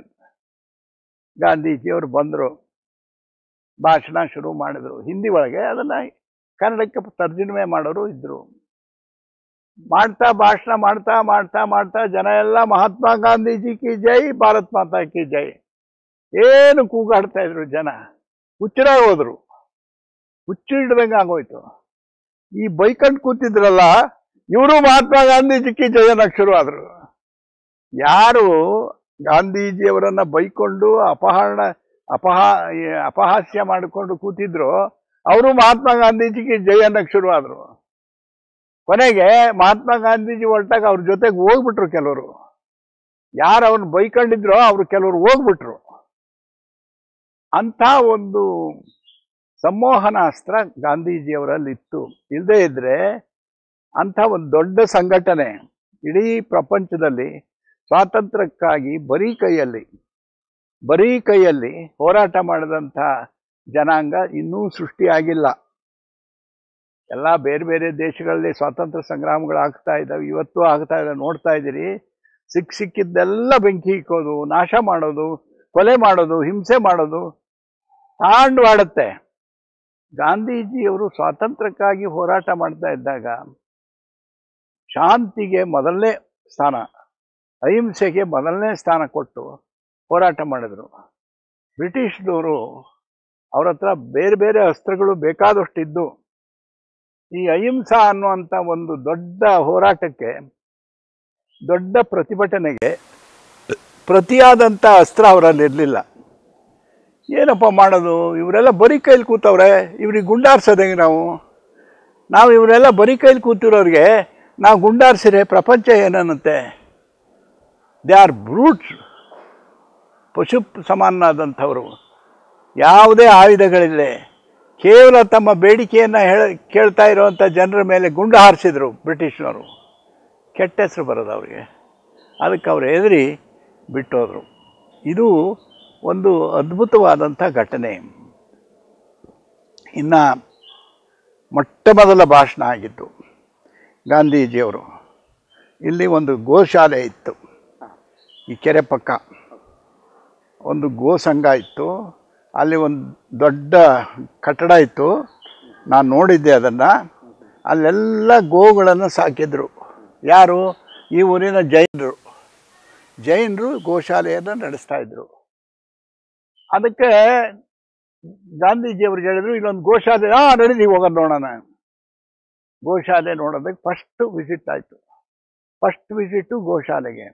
ಗಾಂಧೀಜಿಯವರು ಬಂದರು ಭಾಷಣ ಶುರು ಮಾಡಿದ್ರು ಹಿಂದಿ ಒಳಗೆ ಅದನ್ನು ಕನ್ನಡಕ್ಕೆ ತರ್ಜುಮೆ ಮಾಡೋರು ಇದ್ದರು ಮಾಡ್ತಾ ಭಾಷಣ ಮಾಡ್ತಾ ಮಾಡ್ತಾ ಮಾಡ್ತಾ ಜನ ಎಲ್ಲ ಮಹಾತ್ಮ ಗಾಂಧೀಜಿ ಕಿ ಜೈ ಭಾರತ್ ಮಾತಾ ಕಿ ಜೈ ಏನು ಕೂಗಾಡ್ತಾ ಇದ್ರು ಜನ ಹುಚ್ಚರಾಗಿ ಹೋದ್ರು ಹುಚ್ಚು ಹಿಡ್ದಂಗೆ ಆಗೋಯ್ತು ಈ ಬೈಕಂಡ್ ಕೂತಿದ್ರಲ್ಲ ಇವರು ಮಹಾತ್ಮ ಗಾಂಧೀಜಿಗೆ ಜಯನಕ್ಕೆ ಶುರು ಆದ್ರು ಯಾರು ಗಾಂಧೀಜಿಯವರನ್ನ ಬೈಕೊಂಡು ಅಪಹರಣ ಅಪಹ ಈ ಅಪಹಾಸ್ಯ ಮಾಡಿಕೊಂಡು ಕೂತಿದ್ರು ಅವರು ಮಹಾತ್ಮ ಗಾಂಧೀಜಿಗೆ ಜಯನಕ್ಕೆ ಶುರು ಆದ್ರು ಕೊನೆಗೆ ಮಹಾತ್ಮ ಗಾಂಧೀಜಿ ಹೊರಟಾಗ ಅವ್ರ ಜೊತೆಗೆ ಹೋಗ್ಬಿಟ್ರು ಕೆಲವರು ಯಾರು ಅವ್ರನ್ನ ಬೈಕೊಂಡಿದ್ರೋ ಅವ್ರು ಕೆಲವರು ಹೋಗ್ಬಿಟ್ರು ಅಂತ ಒಂದು ಸಂಮೋಹನ ಅಸ್ತ್ರ ಗಾಂಧೀಜಿಯವರಲ್ಲಿ ಇತ್ತು ಇಲ್ಲದೇ ಇದ್ರೆ ಅಂಥ ಒಂದು ದೊಡ್ಡ ಸಂಘಟನೆ ಇಡೀ ಪ್ರಪಂಚದಲ್ಲಿ ಸ್ವಾತಂತ್ರ್ಯಕ್ಕಾಗಿ ಬರೀ ಕೈಯಲ್ಲಿ ಬರೀ ಕೈಯಲ್ಲಿ ಹೋರಾಟ ಮಾಡಿದಂಥ ಜನಾಂಗ ಇನ್ನೂ ಸೃಷ್ಟಿಯಾಗಿಲ್ಲ ಎಲ್ಲ ಬೇರೆ ಬೇರೆ ದೇಶಗಳಲ್ಲಿ ಸ್ವಾತಂತ್ರ್ಯ ಸಂಗ್ರಾಮಗಳು ಆಗ್ತಾ ಇದ್ದಾವೆ ಇವತ್ತು ಆಗ್ತಾ ಇದ್ದಾವೆ ನೋಡ್ತಾ ಇದ್ದೀರಿ ಸಿಕ್ ಸಿಕ್ಕಿದ್ದೆಲ್ಲ ಬೆಂಕಿ ಇಕ್ಕೋದು ನಾಶ ಮಾಡೋದು ಕೊಲೆ ಮಾಡೋದು ಹಿಂಸೆ ಮಾಡೋದು ತಾಂಡವಾಡುತ್ತೆ ಗಾಂಧೀಜಿಯವರು ಸ್ವಾತಂತ್ರ್ಯಕ್ಕಾಗಿ ಹೋರಾಟ ಮಾಡ್ತಾ ಇದ್ದಾಗ ಶಾಂತಿಗೆ ಮೊದಲನೇ ಸ್ಥಾನ ಅಹಿಂಸೆಗೆ ಮೊದಲನೇ ಸ್ಥಾನ ಕೊಟ್ಟು ಹೋರಾಟ ಮಾಡಿದರು ಬ್ರಿಟಿಷ್ನವರು ಅವ್ರ ಹತ್ರ ಬೇರೆ ಬೇರೆ ಅಸ್ತ್ರಗಳು ಬೇಕಾದಷ್ಟಿದ್ದು ಈ ಅಹಿಂಸಾ ಅನ್ನುವಂಥ ಒಂದು ದೊಡ್ಡ ಹೋರಾಟಕ್ಕೆ ದೊಡ್ಡ ಪ್ರತಿಭಟನೆಗೆ ಪ್ರತಿಯಾದಂಥ ಅಸ್ತ್ರ ಅವರಲ್ಲಿ ಇರಲಿಲ್ಲ ಏನಪ್ಪ ಮಾಡೋದು ಇವರೆಲ್ಲ ಬರೀ ಕೈಲಿ ಕೂತವ್ರೆ ಇವ್ರಿಗೆ ಗುಂಡಾರ್ಸೋದಂಗೆ ನಾವು ನಾವು ಇವರೆಲ್ಲ ಬರೀ ಕೈಲಿ ಕೂತಿರೋರಿಗೆ ನಾವು ಗುಂಡಾರ್ಸಿದ್ರೆ ಪ್ರಪಂಚ ಏನನ್ನುತ್ತೆ ದೇ ಆರ್ ಬ್ರೂಟ್ಸ್ ಪಶು ಸಮಾನನಾದಂಥವರು ಯಾವುದೇ ಆಯುಧಗಳಿಲ್ಲ ಕೇವಲ ತಮ್ಮ ಬೇಡಿಕೆಯನ್ನು ಹೇಳ ಕೇಳ್ತಾ ಇರುವಂಥ ಜನರ ಮೇಲೆ ಗುಂಡು ಹಾರಿಸಿದ್ರು ಬ್ರಿಟಿಷ್ನವರು ಕೆಟ್ಟ ಹೆಸರು ಬರೋದು ಅವರಿಗೆ ಅದಕ್ಕೆ ಅವ್ರು ಹೆದರಿ ಬಿಟ್ಟೋದ್ರು ಇದು ಒಂದು ಅದ್ಭುತವಾದಂಥ ಘಟನೆ ಇನ್ನು ಮೊಟ್ಟ ಮೊದಲ ಭಾಷಣ ಆಗಿತ್ತು ಗಾಂಧೀಜಿಯವರು ಇಲ್ಲಿ ಒಂದು ಗೋಶಾಲೆ ಇತ್ತು ಈ ಕೆರೆ ಪಕ್ಕ ಒಂದು ಗೋ ಸಂಘ ಇತ್ತು ಅಲ್ಲಿ ಒಂದು ದೊಡ್ಡ ಕಟ್ಟಡ ಇತ್ತು ನಾನು ನೋಡಿದ್ದೆ ಅದನ್ನು ಅಲ್ಲೆಲ್ಲ ಗೋಗಳನ್ನು ಸಾಕಿದ್ರು ಯಾರು ಈ ಊರಿನ ಜೈನರು ಜೈನರು ಗೋಶಾಲೆಯನ್ನು ನಡೆಸ್ತಾ ಇದ್ರು ಅದಕ್ಕೆ ಗಾಂಧೀಜಿಯವ್ರಿಗೆ ಹೇಳಿದ್ರು ಇಲ್ಲೊಂದು ಗೋಶಾಲೆ ಹಾಂ ನಡೀಲಿ ಹೋಗೋಣ ನೋಡೋಣ ಗೋಶಾಲೆ ನೋಡೋದಕ್ಕೆ ಫಸ್ಟ್ ವಿಸಿಟ್ ಆಯಿತು ಫಸ್ಟ್ ವಿಸಿಟು ಗೋಶಾಲೆಗೆ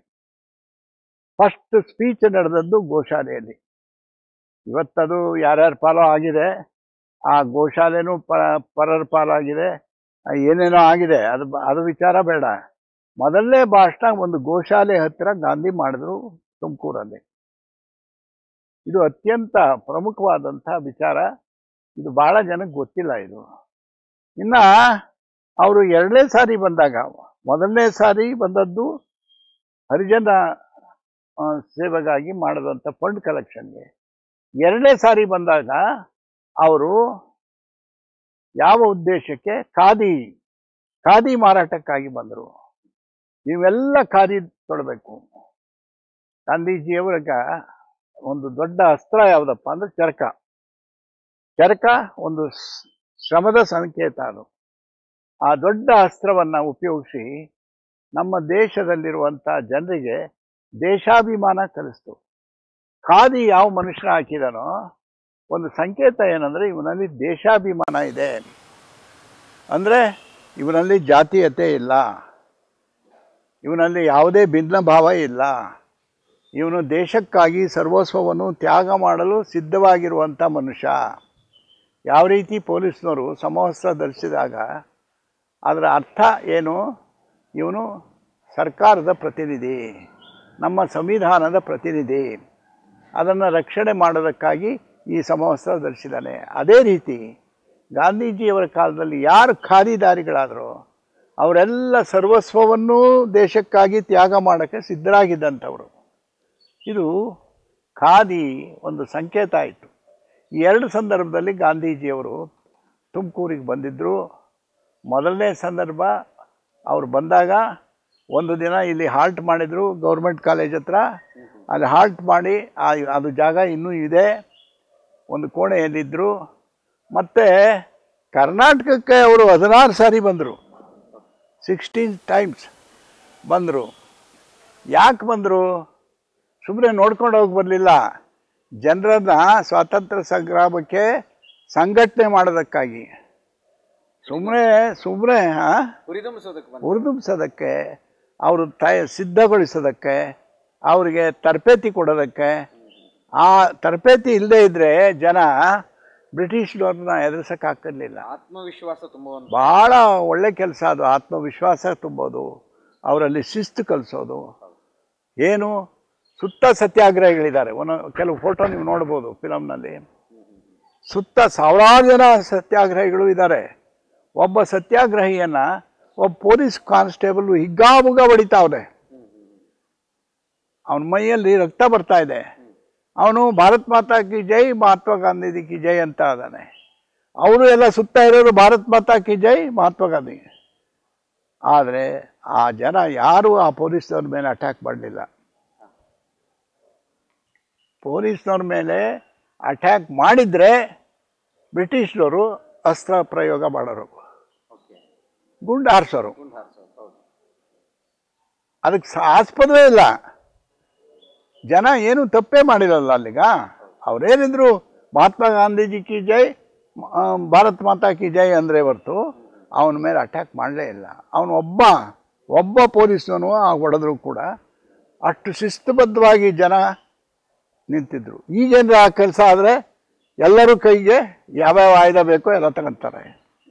ಫಸ್ಟ್ ಸ್ಪೀಚ್ ನಡೆದದ್ದು ಗೋಶಾಲೆಯಲ್ಲಿ ಇವತ್ತದು ಯಾರ್ಯಾರ ಪಾಲೋ ಆಗಿದೆ ಆ ಗೋಶಾಲೆನೂ ಪ ಪರರ ಪಾಲಾಗಿದೆ ಆ ಏನೇನೋ ಆಗಿದೆ ಅದು ಬ- ಅದು ವಿಚಾರ ಬೇಡ ಮೊದಲನೇ ಭಾಷಣ ಒಂದು ಗೋಶಾಲೆ ಹತ್ತಿರ ಗಾಂಧಿ ಮಾಡಿದ್ರು ತುಮಕೂರಲ್ಲಿ ಇದು ಅತ್ಯಂತ ಪ್ರಮುಖವಾದಂಥ ವಿಚಾರ ಇದು ಬಹಳ ಜನಕ್ಕೆ ಗೊತ್ತಿಲ್ಲ ಇದು ಇನ್ನ ಅವರು ಎರಡನೇ ಸಾರಿ ಬಂದಾಗ ಮೊದಲನೇ ಸಾರಿ ಬಂದದ್ದು ಹರಿಜನ ಆ, ಸೇವೆಗಾಗಿ ಮಾಡಿದಂಥ ಫಂಡ್ ಕಲೆಕ್ಷನ್ಗೆ ಎರಡನೇ ಸಾರಿ ಬಂದಾಗ ಅವರು ಯಾವ ಉದ್ದೇಶಕ್ಕೆ ಖಾದಿ ಖಾದಿ ಮಾರಾಟಕ್ಕಾಗಿ ಬಂದರು ನೀವೆಲ್ಲ ಖಾದಿ ತೊಡಬೇಕು ಗಾಂಧೀಜಿಯವರಿಗೆ ಒಂದು ದೊಡ್ಡ ಅಸ್ತ್ರ ಯಾವುದಪ್ಪ ಅಂದ್ರೆ ಚರಕ ಚರಕ ಒಂದು ಸ್- ಶ್ರಮದ ಸಂಕೇತ ಅದು ಆ ದೊಡ್ಡ ಅಸ್ತ್ರವನ್ನು ಉಪಯೋಗಿಸಿ ನಮ್ಮ ದೇಶದಲ್ಲಿರುವಂಥ ಜನರಿಗೆ ದೇಶಾಭಿಮಾನ ಕಲಿಸ್ತು ಖಾದಿ ಯಾವ ಮನುಷ್ಯ ಹಾಕಿದಾನೋ ಒಂದು ಸಂಕೇತ ಏನಂದ್ರೆ ಇವನಲ್ಲಿ ದೇಶಾಭಿಮಾನ ಇದೆ ಅಂದರೆ ಇವನಲ್ಲಿ ಜಾತೀಯತೆ ಇಲ್ಲ ಇವನಲ್ಲಿ ಯಾವುದೇ ಭಿನ್ನ ಭಾವ ಇಲ್ಲ ಇವನು ದೇಶಕ್ಕಾಗಿ ಸರ್ವಸ್ವವನ್ನು ತ್ಯಾಗ ಮಾಡಲು ಸಿದ್ಧವಾಗಿರುವಂಥ ಮನುಷ್ಯ ಯಾವ ರೀತಿ ಪೊಲೀಸ್ನವರು ಸಮವಸ್ತ್ರ ಧರಿಸಿದಾಗ ಅದರ ಅರ್ಥ ಏನು ಇವನು ಸರ್ಕಾರದ ಪ್ರತಿನಿಧಿ ನಮ್ಮ ಸಂವಿಧಾನದ ಪ್ರತಿನಿಧಿ ಅದನ್ನು ರಕ್ಷಣೆ ಮಾಡೋದಕ್ಕಾಗಿ ಈ ಸಮವಸ್ತ್ರ ಧರಿಸಿದ್ದಾನೆ ಅದೇ ರೀತಿ ಗಾಂಧೀಜಿಯವರ ಕಾಲದಲ್ಲಿ ಯಾರು ಖಾದಿದಾರಿಗಳಾದರೋ ಅವರೆಲ್ಲ ಸರ್ವಸ್ವವನ್ನೂ ದೇಶಕ್ಕಾಗಿ ತ್ಯಾಗ ಮಾಡೋಕ್ಕೆ ಸಿದ್ಧರಾಗಿದ್ದಂಥವ್ರು ಇದು ಖಾದಿ ಒಂದು ಸಂಕೇತ ಆಯಿತು ಈ ಎರಡು ಸಂದರ್ಭದಲ್ಲಿ ಗಾಂಧೀಜಿಯವರು ತುಮಕೂರಿಗೆ ಬಂದಿದ್ದರು ಮೊದಲನೇ ಸಂದರ್ಭ ಅವ್ರು ಬಂದಾಗ ಒಂದು ದಿನ ಇಲ್ಲಿ ಹಾಲ್ಟ್ ಮಾಡಿದರು ಗೌರ್ಮೆಂಟ್ ಕಾಲೇಜ್ ಹತ್ರ ಅಲ್ಲಿ ಹಾಲ್ಟ್ ಮಾಡಿ ಆ ಅದು ಜಾಗ ಇನ್ನೂ ಇದೆ ಒಂದು ಕೋಣೆಯಲ್ಲಿದ್ದರು ಮತ್ತು ಕರ್ನಾಟಕಕ್ಕೆ ಅವರು ಹದಿನಾರು ಸಾರಿ ಬಂದರು ಸಿಕ್ಸ್ಟೀನ್ ಟೈಮ್ಸ್ ಬಂದರು ಯಾಕೆ ಬಂದರು ಸುಮ್ಮನೆ ನೋಡ್ಕೊಂಡು ಹೋಗಿ ಬರಲಿಲ್ಲ ಜನರನ್ನ ಸ್ವಾತಂತ್ರ್ಯ ಸಂಗ್ರಾಮಕ್ಕೆ ಸಂಘಟನೆ ಮಾಡೋದಕ್ಕಾಗಿ ಸುಮ್ಮನೆ ಸುಮ್ಮನೆ ಹಾಂ ಹುರಿದುಂಬಿಸೋದಕ್ಕೆ ಬಂದ ಹುರಿದುಂಬಿಸೋದಕ್ಕೆ ಅವರು ತಯ ಸಿದ್ಧಗೊಳಿಸೋದಕ್ಕೆ ಅವರಿಗೆ ತರಬೇತಿ ಕೊಡೋದಕ್ಕೆ ಆ ತರಬೇತಿ ಇಲ್ಲದೇ ಇದ್ದರೆ ಜನ ಬ್ರಿಟಿಷ್ನವ್ರನ್ನ ಎದುರಿಸೋಕ್ಕಾಗ್ತಿರ್ಲಿಲ್ಲ ಆತ್ಮವಿಶ್ವಾಸ ತುಂಬುವಂತ ಭಾಳ ಒಳ್ಳೆ ಕೆಲಸ ಅದು ಆತ್ಮವಿಶ್ವಾಸ ತುಂಬೋದು ಅವರಲ್ಲಿ ಶಿಸ್ತು ಕಲಿಸೋದು ಏನು ಸುತ್ತ ಸತ್ಯಾಗ್ರಹಿಗಳಿದ್ದಾರೆ ಒಂದೊಂದು ಕೆಲವು ಫೋಟೋ ನೀವು ನೋಡ್ಬೋದು ಫಿಲಮ್ನಲ್ಲಿ ಸುತ್ತ ಸಾವಿರಾರು ಜನ ಸತ್ಯಾಗ್ರಹಿಗಳು ಇದ್ದಾರೆ ಒಬ್ಬ ಸತ್ಯಾಗ್ರಹಿಯನ್ನ ಒಬ್ಬ ಪೊಲೀಸ್ ಕಾನ್ಸ್ಟೇಬಲ್ ಹಿಗ್ಗಾಮುಗ ಹೊಡಿತಾವ್ರೆ ಅವನ ಮೈಯಲ್ಲಿ ರಕ್ತ ಬರ್ತಾ ಇದೆ ಅವನು ಭಾರತ್ ಮಾತಾ ಕಿ ಜೈ ಮಹಾತ್ಮ ಗಾಂಧೀಜಿ ಕಿ ಜೈ ಅಂತ ಅದಾನೆ ಅವರು ಎಲ್ಲ ಸುತ್ತ ಇರೋರು ಭಾರತ್ ಮಾತಾ ಕಿ ಜೈ ಮಹಾತ್ಮ ಗಾಂಧಿ ಆದರೆ ಆ ಜನ ಯಾರು ಆ ಪೊಲೀಸ್ನವ್ರ ಮೇಲೆ ಅಟ್ಯಾಕ್ ಮಾಡಲಿಲ್ಲ ಪೊಲೀಸ್ನವ್ರ ಮೇಲೆ ಅಟ್ಯಾಕ್ ಮಾಡಿದರೆ ಬ್ರಿಟಿಷ್ನವರು ಅಸ್ತ್ರ ಪ್ರಯೋಗ ಮಾಡೋರು ಓಕೆ ಗುಂಡು ಹಾರಿಸೋರು ಗುಂಡು ಹಾರಿಸೋದು ಹೌದು ಅದಕ್ಕೆ ಸ- ಆಸ್ಪದವೇ ಇಲ್ಲ ಜನ ಏನು ತಪ್ಪೇ ಮಾಡಿರಲ್ಲ ಅಲ್ಲಿಗ ಅವರೇನಿದ್ರು ಮಹಾತ್ಮ ಗಾಂಧೀಜಿ ಕಿ ಜೈ ಆ, ಭಾರತ್ ಮಾತಾ ಕಿ ಜೈ ಅಂದರೆ ಹೊರ್ತು ಅವನ ಮೇಲೆ ಅಟ್ಯಾಕ್ ಮಾಡಲೇ ಇಲ್ಲ ಅವನು ಒಬ್ಬ ಒಬ್ಬ ಪೊಲೀಸ್ನವನು ಆ ಹೊಡೆದ್ರು ಕೂಡ ಅಷ್ಟು ಶಿಸ್ತುಬದ್ಧವಾಗಿ ಜನ ನಿಂತಿದ್ರು ಈಗೇನ್ರ ಆ ಕೆಲಸ ಆದರೆ ಎಲ್ಲರೂ ಕೈಗೆ ಯಾವ್ಯಾವ ಆಯುಧ ಬೇಕೋ ಎಲ್ಲ ತಗೊಂತಾರೆ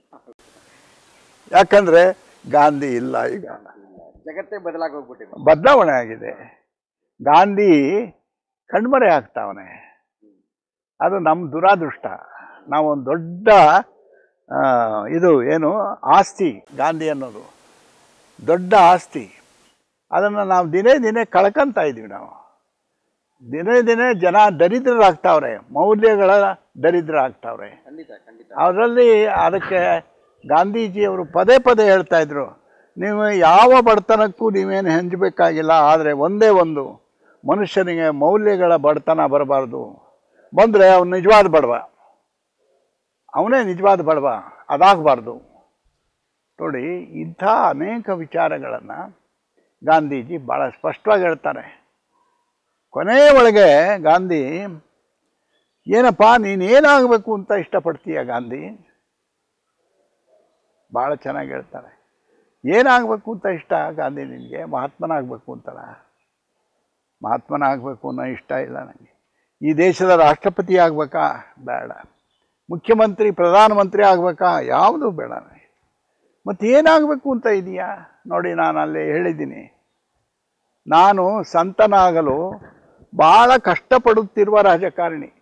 ಯಾಕಂದರೆ ಗಾಂಧಿ ಇಲ್ಲ ಈಗ ಜಗತ್ತೇ ಬದಲಾಗಿ ಹೋಗ್ಬಿಟ್ಟಿದೆ ಬದಲಾವಣೆ ಆಗಿದೆ ಗಾಂಧಿ ಕಣ್ಮರೆ ಆಗ್ತಾವನೆ ಅದು ನಮ್ಮ ದುರಾದೃಷ್ಟ ನಾವೊಂದು ದೊಡ್ಡ ಆ, ಇದು ಏನು ಆಸ್ತಿ ಗಾಂಧಿ ಅನ್ನೋದು ದೊಡ್ಡ ಆಸ್ತಿ ಅದನ್ನು ನಾವು ದಿನೇ ದಿನೇ ಕಳ್ಕೊಂತ ಇದ್ದೀವಿ ನಾವು ದಿನೇ ದಿನೇ ಜನ ದರಿದ್ರರಾಗ್ತಾವ್ರೆ ಮೌಲ್ಯಗಳ ದರಿದ್ರರಾಗ್ತಾವ್ರೆ ಖಂಡಿತ ಖಂಡಿತ ಅದರಲ್ಲಿ ಅದಕ್ಕೆ ಗಾಂಧೀಜಿಯವರು ಪದೇ ಪದೇ ಹೇಳ್ತಾ ಇದ್ರು ನೀವು ಯಾವ ಬಡತನಕ್ಕೂ ನೀವೇನು ಹೆಂಜಬೇಕಾಗಿಲ್ಲ ಆದರೆ ಒಂದೇ ಒಂದು ಮನುಷ್ಯನಿಗೆ ಮೌಲ್ಯಗಳ ಬಡತನ ಬರಬಾರ್ದು ಬಂದರೆ ಅವನು ನಿಜವಾದ ಬಡವ ಅವನೇ ನಿಜವಾದ ಬಡವ ಅದಾಗಬಾರ್ದು ನೋಡಿ ಇಂಥ ಅನೇಕ ವಿಚಾರಗಳನ್ನು ಗಾಂಧೀಜಿ ಭಾಳ ಸ್ಪಷ್ಟವಾಗಿ ಹೇಳ್ತಾರೆ ಕೊನೆಯ ಒಳಗೆ ಗಾಂಧಿ ಏನಪ್ಪ ನೀನೇನಾಗಬೇಕು ಅಂತ ಇಷ್ಟಪಡ್ತೀಯ ಗಾಂಧಿ ಭಾಳ ಚೆನ್ನಾಗಿ ಹೇಳ್ತಾರೆ ಏನಾಗಬೇಕು ಅಂತ ಇಷ್ಟ ಗಾಂಧಿ ನಿನಗೆ ಮಹಾತ್ಮನಾಗಬೇಕು ಅಂತಲ್ಲ ಮಹಾತ್ಮನಾಗಬೇಕು ಅನ್ನೋ ಇಷ್ಟ ಇಲ್ಲ ನನಗೆ ಈ ದೇಶದ ರಾಷ್ಟ್ರಪತಿ ಆಗಬೇಕಾ ಬೇಡ ಮುಖ್ಯಮಂತ್ರಿ ಪ್ರಧಾನಮಂತ್ರಿ ಆಗಬೇಕಾ ಯಾವುದು ಬೇಡ ನನಗೆ ಮತ್ತು ಏನಾಗಬೇಕು ಅಂತ ಇದೆಯಾ ನೋಡಿ ನಾನು ಅಲ್ಲಿ ಹೇಳಿದ್ದೀನಿ ನಾನು ಸಂತನಾಗಲು ಭಾಳ ಕಷ್ಟಪಡುತ್ತಿರುವ ರಾಜಕಾರಣಿ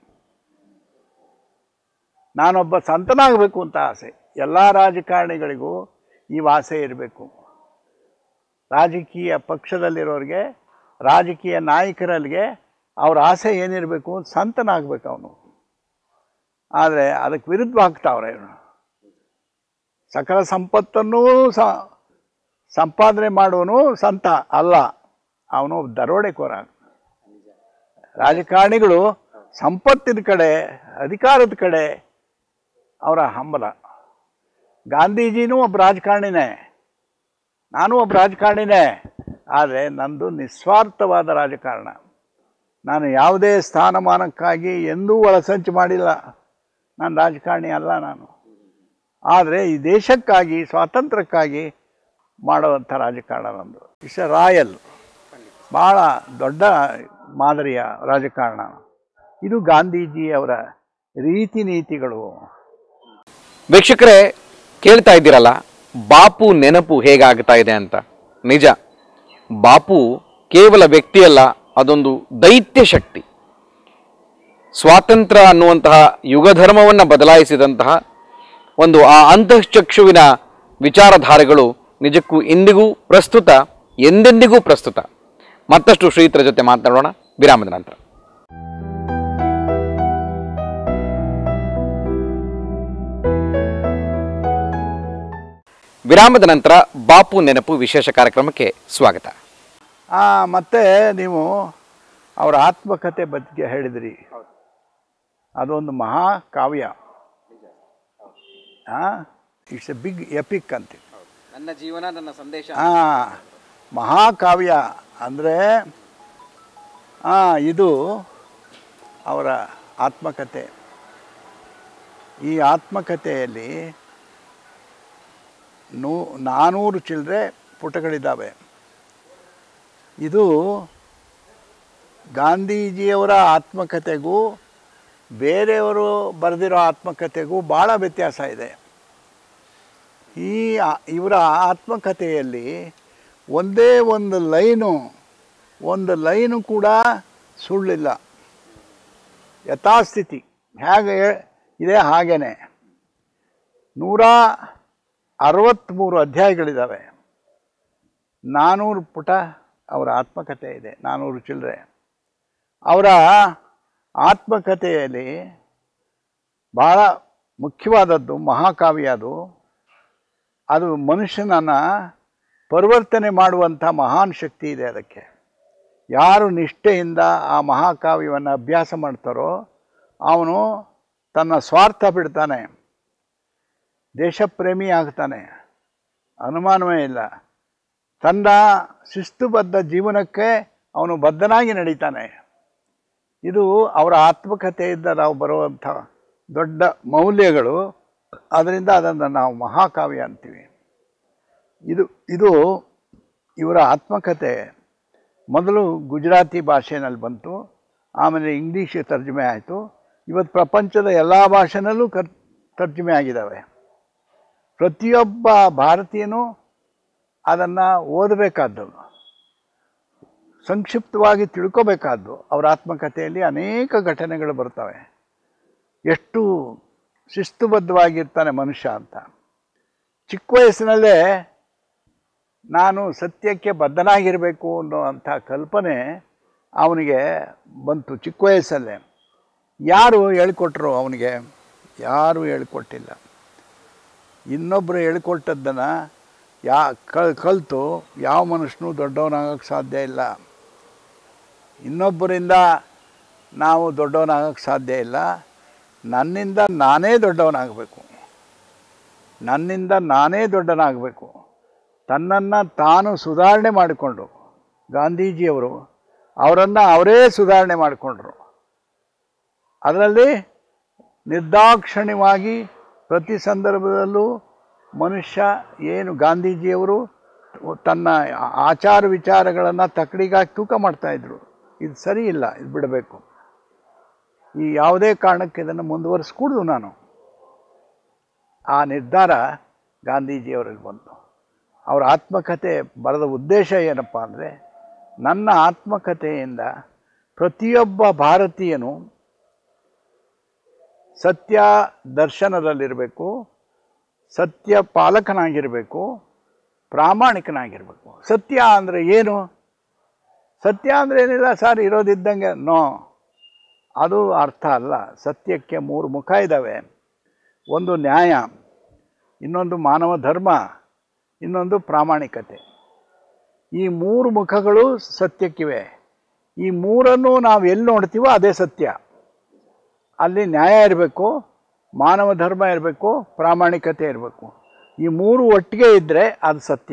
ನಾನೊಬ್ಬ ಸಂತನಾಗಬೇಕು ಅಂತ ಆಸೆ ಎಲ್ಲ ರಾಜಕಾರಣಿಗಳಿಗೂ ಈ ಆಸೆ ಇರಬೇಕು ರಾಜಕೀಯ ಪಕ್ಷದಲ್ಲಿರೋರಿಗೆ ರಾಜಕೀಯ ನಾಯಕರಲ್ಲಿ ಅವ್ರ ಆಸೆ ಏನಿರಬೇಕು ಸಂತನಾಗಬೇಕು ಅವನು ಆದರೆ ಅದಕ್ಕೆ ವಿರುದ್ಧವಾಗ್ತಾವ್ರೆ ಇವನು ಸಕಲ ಸಂಪತ್ತನ್ನೂ ಸ ಸಂಪಾದನೆ ಮಾಡುವನು ಸಂತ ಅಲ್ಲ ಅವನು ದರೋಡೆಕೋರ ರಾಜಕಾರಣಿಗಳು ಸಂಪತ್ತಿನ ಕಡೆ ಅಧಿಕಾರದ ಕಡೆ ಅವರ ಹಂಬಲ ಗಾಂಧೀಜಿನೂ ಒಬ್ಬ ರಾಜಕಾರಣಿನೇ ನಾನು ಒಬ್ಬ ರಾಜಕಾರಣಿನೇ ಆದರೆ ನಂದು ನಿಸ್ವಾರ್ಥವಾದ ರಾಜಕಾರಣ ನಾನು ಯಾವುದೇ ಸ್ಥಾನಮಾನಕ್ಕಾಗಿ ಎಂದೂ ಒಳಸಂಚು ಮಾಡಿಲ್ಲ ನಾನು ರಾಜಕಾರಣಿ ಅಲ್ಲ ನಾನು ಆದರೆ ಈ ದೇಶಕ್ಕಾಗಿ ಸ್ವಾತಂತ್ರ್ಯಕ್ಕಾಗಿ ಮಾಡುವಂಥ ರಾಜಕಾರಣ ನಂದು ಇಟ್ಸ್ ಎ ರಾಯಲ್ ಭಾಳ ದೊಡ್ಡ ಮಾದರಿಯ ರಾಜಕಾರಣ ಇದು ಗಾಂಧೀಜಿಯವರ ರೀತಿ ನೀತಿಗಳು ವೀಕ್ಷಕರೇ ಕೇಳ್ತಾ ಇದ್ದೀರಲ್ಲ ಬಾಪು ನೆನಪು ಹೇಗಾಗ್ತಾ ಇದೆ ಅಂತ ನಿಜ ಬಾಪು ಕೇವಲ ವ್ಯಕ್ತಿಯಲ್ಲ ಅದೊಂದು ದೈತ್ಯ ಶಕ್ತಿ ಸ್ವಾತಂತ್ರ್ಯ ಅನ್ನುವಂತಹ ಯುಗಧರ್ಮವನ್ನು ಬದಲಾಯಿಸಿದಂತಹ ಒಂದು ಆ ಅಂತಃಚಕ್ಷುವಿನ ವಿಚಾರಧಾರೆಗಳು ನಿಜಕ್ಕೂ ಇಂದಿಗೂ ಪ್ರಸ್ತುತ ಎಂದೆಂದಿಗೂ ಪ್ರಸ್ತುತ ಮತ್ತಷ್ಟು ಶ್ರೀತರ ಜೊತೆ ಮಾತನಾಡೋಣ ವಿರಾಮದ ನಂತರ ವಿರಾಮದ ನಂತರ ಬಾಪು ನೆನಪು ವಿಶೇಷ ಕಾರ್ಯಕ್ರಮಕ್ಕೆ ಸ್ವಾಗತ ಆ, ಮತ್ತೆ ನೀವು ಅವರ ಆತ್ಮಕಥೆ ಬಗ್ಗೆ ಹೇಳಿದ್ರಿ ಅದೊಂದು ಮಹಾ ಕಾವ್ಯ ಇಟ್ಸ್ ಎ ಬಿಗ್ ಎಪಿಕ್ ಅಂತೀವಿ ನನ್ನ ಜೀವನ ನನ್ನ ಸಂದೇಶ ಹಾಂ ಮಹಾಕಾವ್ಯ ಅಂದರೆ ಇದು ಅವರ ಆತ್ಮಕತೆ ಈ ಆತ್ಮಕಥೆಯಲ್ಲಿ ನೂ ನಾನ್ನೂರು ಚಿಲ್ಲರೆ ಪುಟಗಳಿದ್ದಾವೆ ಇದು ಗಾಂಧೀಜಿಯವರ ಆತ್ಮಕಥೆಗೂ ಬೇರೆಯವರು ಬರೆದಿರೋ ಆತ್ಮಕಥೆಗೂ ಭಾಳ ವ್ಯತ್ಯಾಸ ಇದೆ ಈ ಆ- ಇವರ ಆತ್ಮಕಥೆಯಲ್ಲಿ ಒಂದೇ ಒಂದು ಲೈನು ಒಂದು ಲೈನು ಕೂಡ ಸುಳ್ಳಿಲ್ಲ ಯಥಾಸ್ಥಿತಿ ಹೇಗೆ ಇದೆ ಹಾಗೇನೆ ನೂರ ಅರವತ್ತ್ಮೂರು ಅಧ್ಯಾಯಗಳಿದ್ದಾವೆ ನಾನ್ನೂರು ಪುಟ ಅವರ ಆತ್ಮಕಥೆ ಇದೆ ನಾನ್ನೂರು ಚಿಲ್ಲರೆ ಅವರ ಆತ್ಮಕಥೆಯಲ್ಲಿ ಬಹಳ ಮುಖ್ಯವಾದದ್ದು ಮಹಾಕಾವ್ಯ ಅದು ಅದು ಮನುಷ್ಯನನ್ನು ಪರಿವರ್ತನೆ ಮಾಡುವಂಥ ಮಹಾನ್ ಶಕ್ತಿ ಇದೆ ಅದಕ್ಕೆ ಯಾರು ನಿಷ್ಠೆಯಿಂದ ಆ ಮಹಾಕಾವ್ಯವನ್ನು ಅಭ್ಯಾಸ ಮಾಡ್ತಾರೋ ಅವನು ತನ್ನ ಸ್ವಾರ್ಥ ಬಿಡ್ತಾನೆ ದೇಶಪ್ರೇಮಿ ಆಗ್ತಾನೆ ಅನುಮಾನವೇ ಇಲ್ಲ ತನ್ನ ಶಿಸ್ತುಬದ್ಧ ಜೀವನಕ್ಕೆ ಅವನು ಬದ್ಧನಾಗಿ ನಡೀತಾನೆ ಇದು ಅವರ ಆತ್ಮಕಥೆಯಿಂದ ನಾವು ಬರುವಂಥ ದೊಡ್ಡ ಮೌಲ್ಯಗಳು ಅದರಿಂದ ಅದನ್ನು ನಾವು ಮಹಾಕಾವ್ಯ ಅಂತೀವಿ ಇದು ಇದು ಇವರ ಆತ್ಮಕಥೆ ಮೊದಲು ಗುಜರಾತಿ ಭಾಷೆನಲ್ಲಿ ಬಂತು ಆಮೇಲೆ ಇಂಗ್ಲೀಷ್ ತರ್ಜುಮೆ ಆಯಿತು ಇವತ್ತು ಪ್ರಪಂಚದ ಎಲ್ಲ ಭಾಷೆನಲ್ಲೂ ಕರ್ ತರ್ಜುಮೆ ಆಗಿದ್ದಾವೆ ಪ್ರತಿಯೊಬ್ಬ ಭಾರತೀಯನೂ ಅದನ್ನು ಓದಬೇಕಾದ್ದು ಸಂಕ್ಷಿಪ್ತವಾಗಿ ತಿಳ್ಕೋಬೇಕಾದ್ದು ಅವರ ಆತ್ಮಕಥೆಯಲ್ಲಿ ಅನೇಕ ಘಟನೆಗಳು ಬರ್ತವೆ ಎಷ್ಟು ಶಿಸ್ತುಬದ್ಧವಾಗಿರ್ತಾನೆ ಮನುಷ್ಯ ಅಂತ ಚಿಕ್ಕ ವಯಸ್ಸಿನಲ್ಲೇ ನಾನು ಸತ್ಯಕ್ಕೆ ಬದ್ಧನಾಗಿರಬೇಕು ಅನ್ನೋವಂಥ ಕಲ್ಪನೆ ಅವನಿಗೆ ಬಂತು ಚಿಕ್ಕ ವಯಸ್ಸಲ್ಲೇ ಯಾರು ಹೇಳ್ಕೊಟ್ರು ಅವನಿಗೆ ಯಾರೂ ಹೇಳ್ಕೊಟ್ಟಿಲ್ಲ ಇನ್ನೊಬ್ಬರು ಹೇಳ್ಕೊಟ್ಟದ್ದನ್ನು ಯಾ ಕಲ್ ಕಲಿತು ಯಾವ ಮನುಷ್ಯನೂ ದೊಡ್ಡವನಾಗಕ್ಕೆ ಸಾಧ್ಯ ಇಲ್ಲ ಇನ್ನೊಬ್ಬರಿಂದ ನಾವು ದೊಡ್ಡವನಾಗಕ್ಕೆ ಸಾಧ್ಯ ಇಲ್ಲ ನನ್ನಿಂದ ನಾನೇ ದೊಡ್ಡವನಾಗಬೇಕು ನನ್ನಿಂದ ನಾನೇ ದೊಡ್ಡನಾಗಬೇಕು ತನ್ನನ್ನು ತಾನು ಸುಧಾರಣೆ ಮಾಡಿಕೊಂಡು ಗಾಂಧೀಜಿಯವರು ಅವರನ್ನು ಅವರೇ ಸುಧಾರಣೆ ಮಾಡಿಕೊಂಡ್ರು ಅದರಲ್ಲಿ ನಿರ್ದಾಕ್ಷಿಣ್ಯವಾಗಿ ಪ್ರತಿ ಸಂದರ್ಭದಲ್ಲೂ ಮನುಷ್ಯ ಏನು ಗಾಂಧೀಜಿಯವರು ತನ್ನ ಆಚಾರ ವಿಚಾರಗಳನ್ನು ತಕ್ಕಡಿಗಾಗಿ ತೂಕ ಮಾಡ್ತಾಯಿದ್ರು ಇದು ಸರಿ ಇಲ್ಲ ಇದು ಬಿಡಬೇಕು ಈ ಯಾವುದೇ ಕಾರಣಕ್ಕೆ ಇದನ್ನು ಮುಂದುವರಿಸ್ಕೂಡ್ದು ನಾನು ಆ ನಿರ್ಧಾರ ಗಾಂಧೀಜಿಯವರಲ್ಲಿ ಬಂತು ಅವರ ಆತ್ಮಕಥೆ ಬರೆದ ಉದ್ದೇಶ ಏನಪ್ಪ ಅಂದರೆ ನನ್ನ ಆತ್ಮಕಥೆಯಿಂದ ಪ್ರತಿಯೊಬ್ಬ ಭಾರತೀಯನು ಸತ್ಯ ದರ್ಶನದಲ್ಲಿರಬೇಕು ಸತ್ಯ ಪಾಲಕನಾಗಿರಬೇಕು ಪ್ರಾಮಾಣಿಕನಾಗಿರಬೇಕು ಸತ್ಯ ಅಂದರೆ ಏನು ಸತ್ಯ ಅಂದರೆ ಏನಿಲ್ಲ ಸರ್ ಇರೋದಿದ್ದಂಗೆ ನೋ ಅದು ಅರ್ಥ ಅಲ್ಲ ಸತ್ಯಕ್ಕೆ ಮೂರು ಮುಖ ಇದ್ದಾವೆ ಒಂದು ನ್ಯಾಯ ಇನ್ನೊಂದು ಮಾನವ ಧರ್ಮ ಇನ್ನೊಂದು ಪ್ರಾಮಾಣಿಕತೆ ಈ ಮೂರು ಮುಖಗಳು ಸತ್ಯಕ್ಕಿವೆ ಈ ಮೂರನ್ನು ನಾವು ಎಲ್ಲಿ ನೋಡ್ತೀವೋ ಅದೇ ಸತ್ಯ ಅಲ್ಲಿ ನ್ಯಾಯ ಇರಬೇಕು ಮಾನವ ಧರ್ಮ ಇರಬೇಕು ಪ್ರಾಮಾಣಿಕತೆ ಇರಬೇಕು ಈ ಮೂರು ಒಟ್ಟಿಗೆ ಇದ್ದರೆ ಅದು ಸತ್ಯ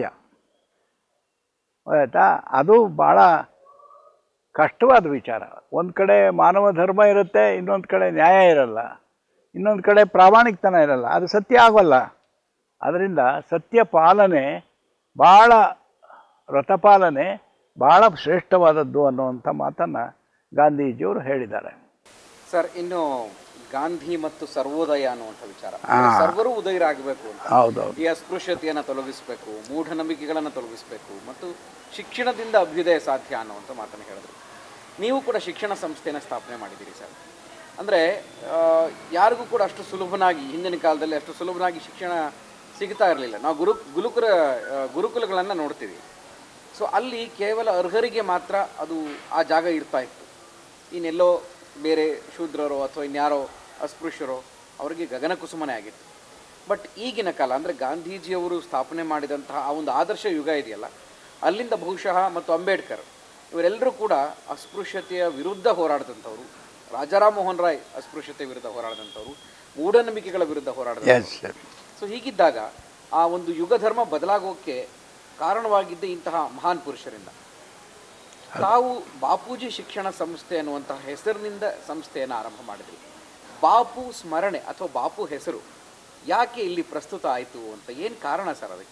ಆಯಿತಾ ಅದು ಭಾಳ ಕಷ್ಟವಾದ ವಿಚಾರ ಒಂದು ಕಡೆ ಮಾನವ ಧರ್ಮ ಇರುತ್ತೆ ಇನ್ನೊಂದು ಕಡೆ ನ್ಯಾಯ ಇರಲ್ಲ ಇನ್ನೊಂದು ಕಡೆ ಪ್ರಾಮಾಣಿಕತನ ಇರಲ್ಲ ಅದು ಸತ್ಯ ಆಗೋಲ್ಲ ಅದರಿಂದ ಸತ್ಯ ಪಾಲನೆ ಭಾಳ ವ್ರತಪಾಲನೆ ಭಾಳ ಶ್ರೇಷ್ಠವಾದದ್ದು ಅನ್ನುವಂಥ ಮಾತನ್ನು ಗಾಂಧೀಜಿಯವರು ಹೇಳಿದ್ದಾರೆ ಸರ್ ಇನ್ನು ಗಾಂಧಿ ಮತ್ತು ಸರ್ವೋದಯ ಅನ್ನುವಂಥ ವಿಚಾರ ಆ. ಸರ್ವರು ಉದಯರಾಗಬೇಕು ಅಂತ ಹೌದೌದು ಈ ಅಸ್ಪೃಶ್ಯತೆಯನ್ನು ತೊಲಗಿಸಬೇಕು ಮೂಢನಂಬಿಕೆಗಳನ್ನು ತೊಲಗಿಸಬೇಕು ಮತ್ತು ಶಿಕ್ಷಣದಿಂದ ಅಭ್ಯುದಯ ಸಾಧ್ಯ ಅನ್ನುವಂಥ ಮಾತನ್ನು ಹೇಳಿದ್ರು ನೀವು ಕೂಡ ಶಿಕ್ಷಣ ಸಂಸ್ಥೆಯನ್ನು ಸ್ಥಾಪನೆ ಮಾಡಿದ್ದೀರಿ ಸರ್ ಅಂದರೆ ಯಾರಿಗೂ ಕೂಡ ಅಷ್ಟು ಸುಲಭನಾಗಿ ಹಿಂದಿನ ಕಾಲದಲ್ಲಿ ಅಷ್ಟು ಸುಲಭನಾಗಿ ಶಿಕ್ಷಣ ಸಿಗ್ತಾ ಇರಲಿಲ್ಲ ನಾವು ಗುರು ಗುರುಕುಲ ಆ, ಗುರುಕುಲಗಳನ್ನು ನೋಡ್ತೀವಿ ಸೊ ಅಲ್ಲಿ ಕೇವಲ ಅರ್ಹರಿಗೆ ಮಾತ್ರ ಅದು ಆ ಜಾಗ ಇರ್ತಾ ಇತ್ತು ಇನ್ನೆಲ್ಲೋ ಬೇರೆ ಶೂದ್ರರೋ ಅಥವಾ ಇನ್ಯಾರೋ ಅಸ್ಪೃಶ್ಯರೋ ಅವರಿಗೆ ಗಗನ ಕುಸುಮನೆ ಆಗಿತ್ತು ಬಟ್ ಈಗಿನ ಕಾಲ ಅಂದರೆ ಗಾಂಧೀಜಿಯವರು ಸ್ಥಾಪನೆ ಮಾಡಿದಂತಹ ಆ ಒಂದು ಆದರ್ಶ ಯುಗ ಇದೆಯಲ್ಲ ಅಲ್ಲಿಂದ ಬಹುಶಃ ಮತ್ತು ಅಂಬೇಡ್ಕರ್ ಇವರೆಲ್ಲರೂ ಕೂಡ ಅಸ್ಪೃಶ್ಯತೆಯ ವಿರುದ್ಧ ಹೋರಾಡಿದಂಥವ್ರು ರಾಜಾರಾಮ್ ಮೋಹನ್ ರಾಯ್ ಅಸ್ಪೃಶ್ಯತೆ ವಿರುದ್ಧ ಹೋರಾಡಿದಂಥವ್ರು ಮೂಢನಂಬಿಕೆಗಳ ವಿರುದ್ಧ ಹೋರಾಡಿದಂಥವ್ರು ಎಸ್ ಸರ್ ಸೊ ಹೀಗಿದ್ದಾಗ ಆ ಒಂದು ಯುಗ ಧರ್ಮ ಬದಲಾಗೋಕ್ಕೆ ಕಾರಣವಾಗಿದ್ದೇ ಇಂತಹ ಮಹಾನ್ ಪುರುಷರಿಂದ ತಾವು ಬಾಪೂಜಿ ಶಿಕ್ಷಣ ಸಂಸ್ಥೆ ಅನ್ನುವಂತಹ ಹೆಸರಿನಿಂದ ಸಂಸ್ಥೆಯನ್ನು ಆರಂಭ ಮಾಡಿದ್ರಿ ಬಾಪು ಸ್ಮರಣೆ ಅಥವಾ ಬಾಪು ಹೆಸರು ಯಾಕೆ ಇಲ್ಲಿ ಪ್ರಸ್ತುತ ಆಯಿತು ಅಂತ ಏನು ಕಾರಣ ಸರ್ ಅದಕ್ಕೆ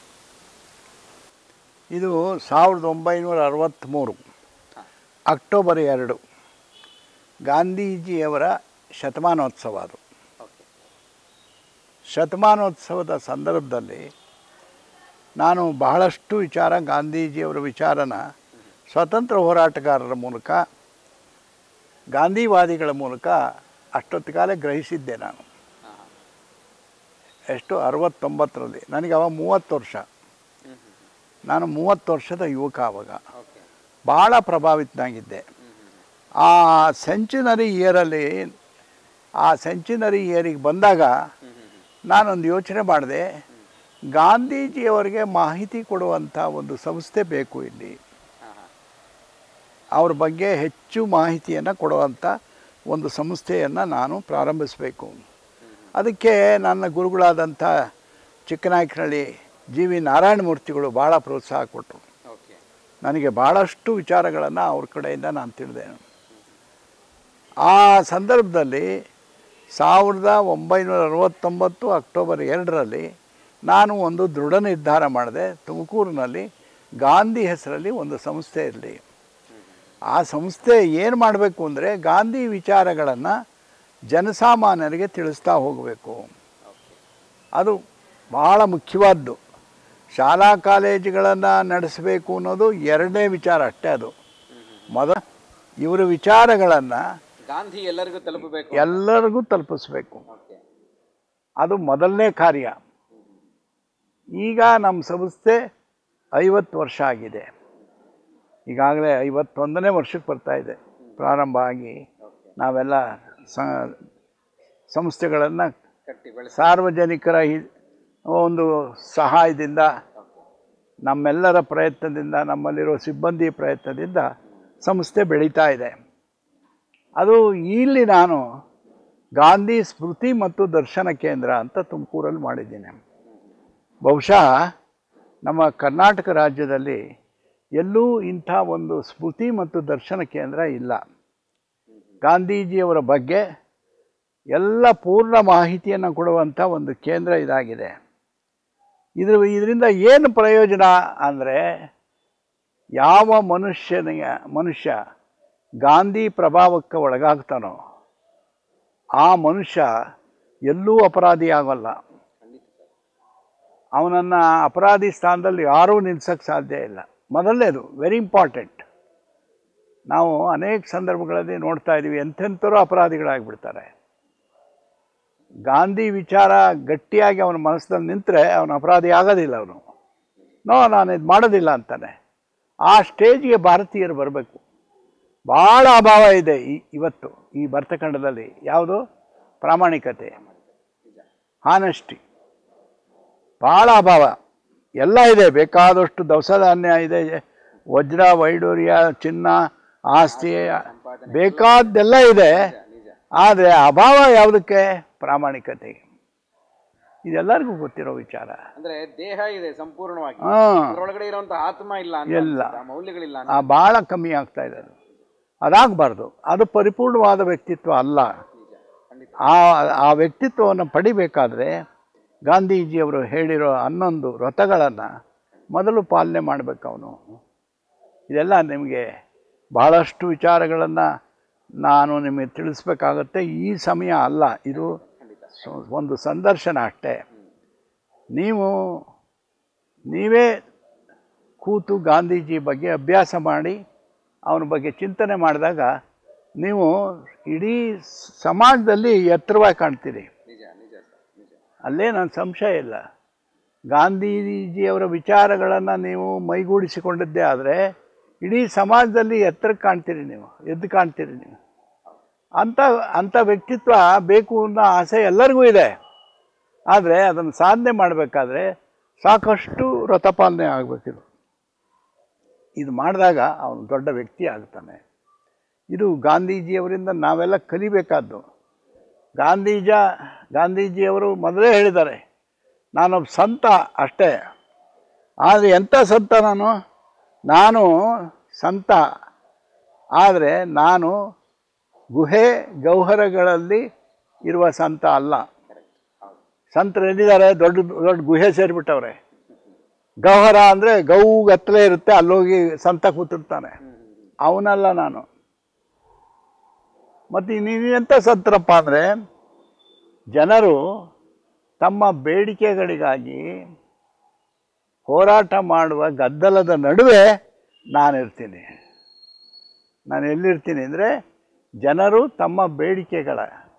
ಇದು ಸಾವಿರದ ಒಂಬೈನೂರ ಅರವತ್ತ್ಮೂರು ಅಕ್ಟೋಬರ್ ಎರಡು ಗಾಂಧೀಜಿಯವರ ಶತಮಾನೋತ್ಸವ ಅದು ಓಕೆ ಶತಮಾನೋತ್ಸವದ ಸಂದರ್ಭದಲ್ಲಿ ನಾನು ಬಹಳಷ್ಟು ವಿಚಾರ ಗಾಂಧೀಜಿಯವರ ವಿಚಾರನ ಸ್ವತಂತ್ರ ಹೋರಾಟಗಾರರ ಮೂಲಕ ಗಾಂಧಿವಾದಿಗಳ ಮೂಲಕ ಅಷ್ಟೊತ್ತಿಗಾಲ ಗ್ರಹಿಸಿದ್ದೆ ನಾನು ಹಾಂ ಹಾಂ ಎಷ್ಟು ಅರವತ್ತೊಂಬತ್ತರಲ್ಲಿ ನನಗೆ ಅವಾಗ ಮೂವತ್ತು ವರ್ಷ ಹ್ಞೂ ಹ್ಞೂ ನಾನು ಮೂವತ್ತು ವರ್ಷದ ಯುವಕ ಆವಾಗ ಓಕೆ ಭಾಳ ಪ್ರಭಾವಿತನಾಗಿದ್ದೆ ಹ್ಞೂ ಹ್ಞೂ ಆ ಸೆಂಚುನರಿ ಇಯರಲ್ಲಿ ಆ ಸೆಂಚುನರಿ ಇಯರಿಗೆ ಬಂದಾಗ ಹ್ಞೂ ಹ್ಞೂ ಹ್ಞೂ ನಾನೊಂದು ಯೋಚನೆ ಮಾಡಿದೆ ಗಾಂಧೀಜಿಯವರಿಗೆ ಮಾಹಿತಿ ಕೊಡುವಂಥ ಒಂದು ಸಂಸ್ಥೆ ಬೇಕು ಇಲ್ಲಿ ಹಾಂ ಹಾಂ ಅವ್ರ ಬಗ್ಗೆ ಹೆಚ್ಚು ಮಾಹಿತಿಯನ್ನು ಕೊಡುವಂಥ ಒಂದು ಸಂಸ್ಥೆಯನ್ನು ನಾನು ಪ್ರಾರಂಭಿಸಬೇಕು ಅದಕ್ಕೆ ನನ್ನ ಗುರುಗಳಾದಂಥ ಚಿಕ್ಕನಾಯಕನಹಳ್ಳಿ ಜಿ ವಿ ನಾರಾಯಣಮೂರ್ತಿಗಳು ಭಾಳ ಪ್ರೋತ್ಸಾಹ ಕೊಟ್ಟರು ಓಕೆ ನನಗೆ ಭಾಳಷ್ಟು ವಿಚಾರಗಳನ್ನು ಅವ್ರ ಕಡೆಯಿಂದ ನಾನು ತಿಳಿದೆ ಆ ಸಂದರ್ಭದಲ್ಲಿ ಸಾವಿರದ ಒಂಬೈನೂರ ಅರವತ್ತೊಂಬತ್ತು ಅಕ್ಟೋಬರ್ ಎರಡರಲ್ಲಿ ನಾನು ಒಂದು ದೃಢ ನಿರ್ಧಾರ ಮಾಡಿದೆ ತುಮಕೂರಿನಲ್ಲಿ ಗಾಂಧಿ ಹೆಸರಲ್ಲಿ ಒಂದು ಸಂಸ್ಥೆ ಇರಲಿ ಆ ಸಂಸ್ಥೆ ಏನು ಮಾಡಬೇಕು ಅಂದರೆ ಗಾಂಧಿ ವಿಚಾರಗಳನ್ನು ಜನಸಾಮಾನ್ಯರಿಗೆ ತಿಳಿಸ್ತಾ ಹೋಗಬೇಕು ಓಕೆ ಅದು ಭಾಳ ಮುಖ್ಯವಾದ್ದು ಶಾಲಾ ಕಾಲೇಜುಗಳನ್ನು ನಡೆಸಬೇಕು ಅನ್ನೋದು ಎರಡನೇ ವಿಚಾರ ಅಷ್ಟೇ ಅದು ಮೊದಲ ಇವರ ವಿಚಾರಗಳನ್ನು ಗಾಂಧಿ ಎಲ್ಲರಿಗೂ ತಲುಪಬೇಕು ಎಲ್ಲರಿಗೂ ತಲುಪಿಸ್ಬೇಕು ಓಕೆ ಅದು ಮೊದಲನೇ ಕಾರ್ಯ ಈಗ ನಮ್ಮ ಸಂಸ್ಥೆ ಐವತ್ತು ವರ್ಷ ಆಗಿದೆ ಈಗಾಗಲೇ ಐವತ್ತೊಂದನೇ ವರ್ಷಕ್ಕೆ ಬರ್ತಾ ಇದೆ ಪ್ರಾರಂಭ ಆಗಿ ನಾವೆಲ್ಲ ಸ ಸಂಸ್ಥೆಗಳನ್ನು ಕಟ್ಟಿ ಬೆಳೆಸಿ ಸಾರ್ವಜನಿಕರ ಹಿ- ಒಂದು ಸಹಾಯದಿಂದ ನಮ್ಮೆಲ್ಲರ ಪ್ರಯತ್ನದಿಂದ ನಮ್ಮಲ್ಲಿರೋ ಸಿಬ್ಬಂದಿ ಪ್ರಯತ್ನದಿಂದ ಸಂಸ್ಥೆ ಬೆಳೀತಾ ಇದೆ ಅದು ಇಲ್ಲಿ ನಾನು ಗಾಂಧಿ ಸ್ಮೃತಿ ಮತ್ತು ದರ್ಶನ ಕೇಂದ್ರ ಅಂತ ತುಮಕೂರಲ್ಲಿ ಮಾಡಿದ್ದೀನಿ ಬಹುಶಃ ನಮ್ಮ ಕರ್ನಾಟಕ ರಾಜ್ಯದಲ್ಲಿ ಎಲ್ಲೂ ಇಂಥ ಒಂದು ಸ್ಮೃತಿ ಮತ್ತು ದರ್ಶನ ಕೇಂದ್ರ ಇಲ್ಲ ಗಾಂಧೀಜಿಯವರ ಬಗ್ಗೆ ಎಲ್ಲ ಪೂರ್ಣ ಮಾಹಿತಿಯನ್ನು ಕೊಡುವಂಥ ಒಂದು ಕೇಂದ್ರ ಇದಾಗಿದೆ ಇದ್ರ ಇದರಿಂದ ಏನು ಪ್ರಯೋಜನ ಅಂದರೆ ಯಾವ ಮನುಷ್ಯನಿಗೆ ಮನುಷ್ಯ ಗಾಂಧಿ ಪ್ರಭಾವಕ್ಕೆ ಒಳಗಾಗ್ತಾನೋ ಆ ಮನುಷ್ಯ ಎಲ್ಲೂ ಅಪರಾಧಿ ಆಗೋಲ್ಲ ಅವನನ್ನು ಅಪರಾಧಿ ಸ್ಥಾನದಲ್ಲಿ ಯಾರೂ ನಿಲ್ಸೋಕ್ಕೆ ಸಾಧ್ಯ ಇಲ್ಲ ಮೊದಲನೇದು ವೆರಿ ಇಂಪಾರ್ಟೆಂಟ್ ನಾವು ಅನೇಕ ಸಂದರ್ಭಗಳಲ್ಲಿ ನೋಡ್ತಾ ಇದ್ದೀವಿ ಎಂಥೆಂಥರೂ ಅಪರಾಧಿಗಳಾಗಿಬಿಡ್ತಾರೆ ಗಾಂಧಿ ವಿಚಾರ ಗಟ್ಟಿಯಾಗಿ ಅವನ ಮನಸ್ಸಿನಲ್ಲಿ ನಿಂತರೆ ಅವನು ಅಪರಾಧಿ ಆಗೋದಿಲ್ಲ ಅವನು ನೋ ನಾನು ಇದು ಮಾಡೋದಿಲ್ಲ ಅಂತಾನೆ ಆ ಸ್ಟೇಜ್ಗೆ ಭಾರತೀಯರು ಬರಬೇಕು ಭಾಳ ಅಭಾವ ಇದೆ ಈ ಇವತ್ತು ಈ ಭರ್ತಖಂಡದಲ್ಲಿ ಯಾವುದು ಪ್ರಾಮಾಣಿಕತೆ ಹಾನೆಸ್ಟಿ ಭಾಳ ಅಭಾವ ಎಲ್ಲ ಇದೆ ಬೇಕಾದಷ್ಟು ದವಸ ಧಾನ್ಯ ಇದೆ ವಜ್ರ ವೈಡೂರ್ಯ ಚಿನ್ನ ಆಸ್ತಿ ಬೇಕಾದ್ದೆಲ್ಲ ಇದೆ ನಿಜ ಆದರೆ ಅಭಾವ ಯಾವುದಕ್ಕೆ ಪ್ರಾಮಾಣಿಕತೆಗೆ ಇದೆಲ್ಲರಿಗೂ ಗೊತ್ತಿರೋ ವಿಚಾರ ಅಂದ್ರೆ ದೇಹ ಇದೆ ಸಂಪೂರ್ಣವಾಗಿ ಹಾಂ ಅದರೊಳಗಡೆ ಇರುವಂತಹ ಆತ್ಮ ಇಲ್ಲ ಅಂತ ಇಲ್ಲ. ಅನ್ಸುತ್ತೆ. ಆ ಮೌಲ್ಯಗಳಿಲ್ಲ ಅಂತ ಆ ಭಾಳ ಕಮ್ಮಿ ಆಗ್ತಾ ಇದೆ ಅದು ಅದಾಗಬಾರ್ದು ಅದು ಪರಿಪೂರ್ಣವಾದ ವ್ಯಕ್ತಿತ್ವ ಅಲ್ಲ ನಿಜ ಖಂಡಿತ ಆ ಆ ವ್ಯಕ್ತಿತ್ವವನ್ನು ಪಡಿಬೇಕಾದ್ರೆ ಗಾಂಧೀಜಿಯವರು ಹೇಳಿರೋ ಹನ್ನೊಂದು ವ್ರತಗಳನ್ನು ಮೊದಲು ಪಾಲನೆ ಮಾಡಬೇಕು ಅವನು ಇದೆಲ್ಲ ನಿಮಗೆ ಬಹಳಷ್ಟು ವಿಚಾರಗಳನ್ನು ನಾನು ನಿಮಗೆ ತಿಳಿಸ್ಬೇಕಾಗತ್ತೆ ಈ ಸಮಯ ಅಲ್ಲ ಇದು ಸ- ಒಂದು ಸಂದರ್ಶನ ಅಷ್ಟೇ ನೀವು ನೀವೇ ಕೂತು ಗಾಂಧೀಜಿ ಬಗ್ಗೆ ಅಭ್ಯಾಸ ಮಾಡಿ ಅವನ ಬಗ್ಗೆ ಚಿಂತನೆ ಮಾಡಿದಾಗ ನೀವು ಇಡೀ ಸಮಾಜದಲ್ಲಿ ಎತ್ತರವಾಗಿ ಕಾಣ್ತೀರಿ ನಿಜ ನಿಜ ಸರ್ ನಿಜ ಅಲ್ಲೇ ನನ್ನ ಸಂಶಯ ಇಲ್ಲ ಗಾಂಧೀಜಿಯವರ ವಿಚಾರಗಳನ್ನು ನೀವು ಮೈಗೂಡಿಸಿಕೊಂಡಿದ್ದೇ ಆದರೆ ಇಡೀ ಸಮಾಜದಲ್ಲಿ ಎತ್ತರಕ್ಕೆ ಕಾಣ್ತೀರಿ ನೀವು ಎದ್ದು ಕಾಣ್ತೀರಿ ನೀವು ಅಂಥ ಅಂಥ ವ್ಯಕ್ತಿತ್ವ ಬೇಕು ಅನ್ನೋ ಆಸೆ ಎಲ್ಲರಿಗೂ ಇದೆ ಆದರೆ ಅದನ್ನು ಸಾಧನೆ ಮಾಡಬೇಕಾದ್ರೆ ಸಾಕಷ್ಟು ವ್ರತಪಾಲನೆ ಆಗಬೇಕಿದು ಇದು ಮಾಡಿದಾಗ ಅವನು ದೊಡ್ಡ ವ್ಯಕ್ತಿ ಆಗ್ತಾನೆ ಇದು ಗಾಂಧೀಜಿಯವರಿಂದ ನಾವೆಲ್ಲ ಕಲಿಬೇಕಾದ್ದು ಗಾಂಧೀಜ ಗಾಂಧೀಜಿಯವರು ಮೊದಲೇ ಹೇಳಿದ್ದಾರೆ ನಾನೊಬ್ಬ ಸಂತ ಅಷ್ಟೇ ಆದರೆ ಎಂಥ ಸಂತ ನಾನು ನಾನು ಸಂತ ಆದರೆ ನಾನು ಗುಹೆ ಗೌಹರಗಳಲ್ಲಿ ಇರುವ ಸಂತ ಅಲ್ಲ ಸಂತರು ಎಲ್ಲಿದ್ದಾರೆ ದೊಡ್ಡ ದೊಡ್ಡ ಗುಹೆ ಸೇರಿಬಿಟ್ಟವ್ರೆ ಗೌಹರ ಅಂದರೆ ಗೌ ಗತ್ತಲೆ ಇರುತ್ತೆ ಅಲ್ಲೋಗಿ ಸಂತ ಕೂತಿರ್ತಾನೆ ಅವನಲ್ಲ ನಾನು ಮತ್ತು ನೀನು ಎಂಥ ಸಂತರಪ್ಪ ಅಂದರೆ ಜನರು ತಮ್ಮ ಬೇಡಿಕೆಗಳಿಗಾಗಿ ಹೋರಾಟ ಮಾಡುವ ಗದ್ದಲದ ನಡುವೆ ನಾನಿರ್ತೀನಿ ನಾನು ಎಲ್ಲಿರ್ತೀನಿ ಅಂದರೆ ಜನರು ತಮ್ಮ ಬೇಡಿಕೆಗಳ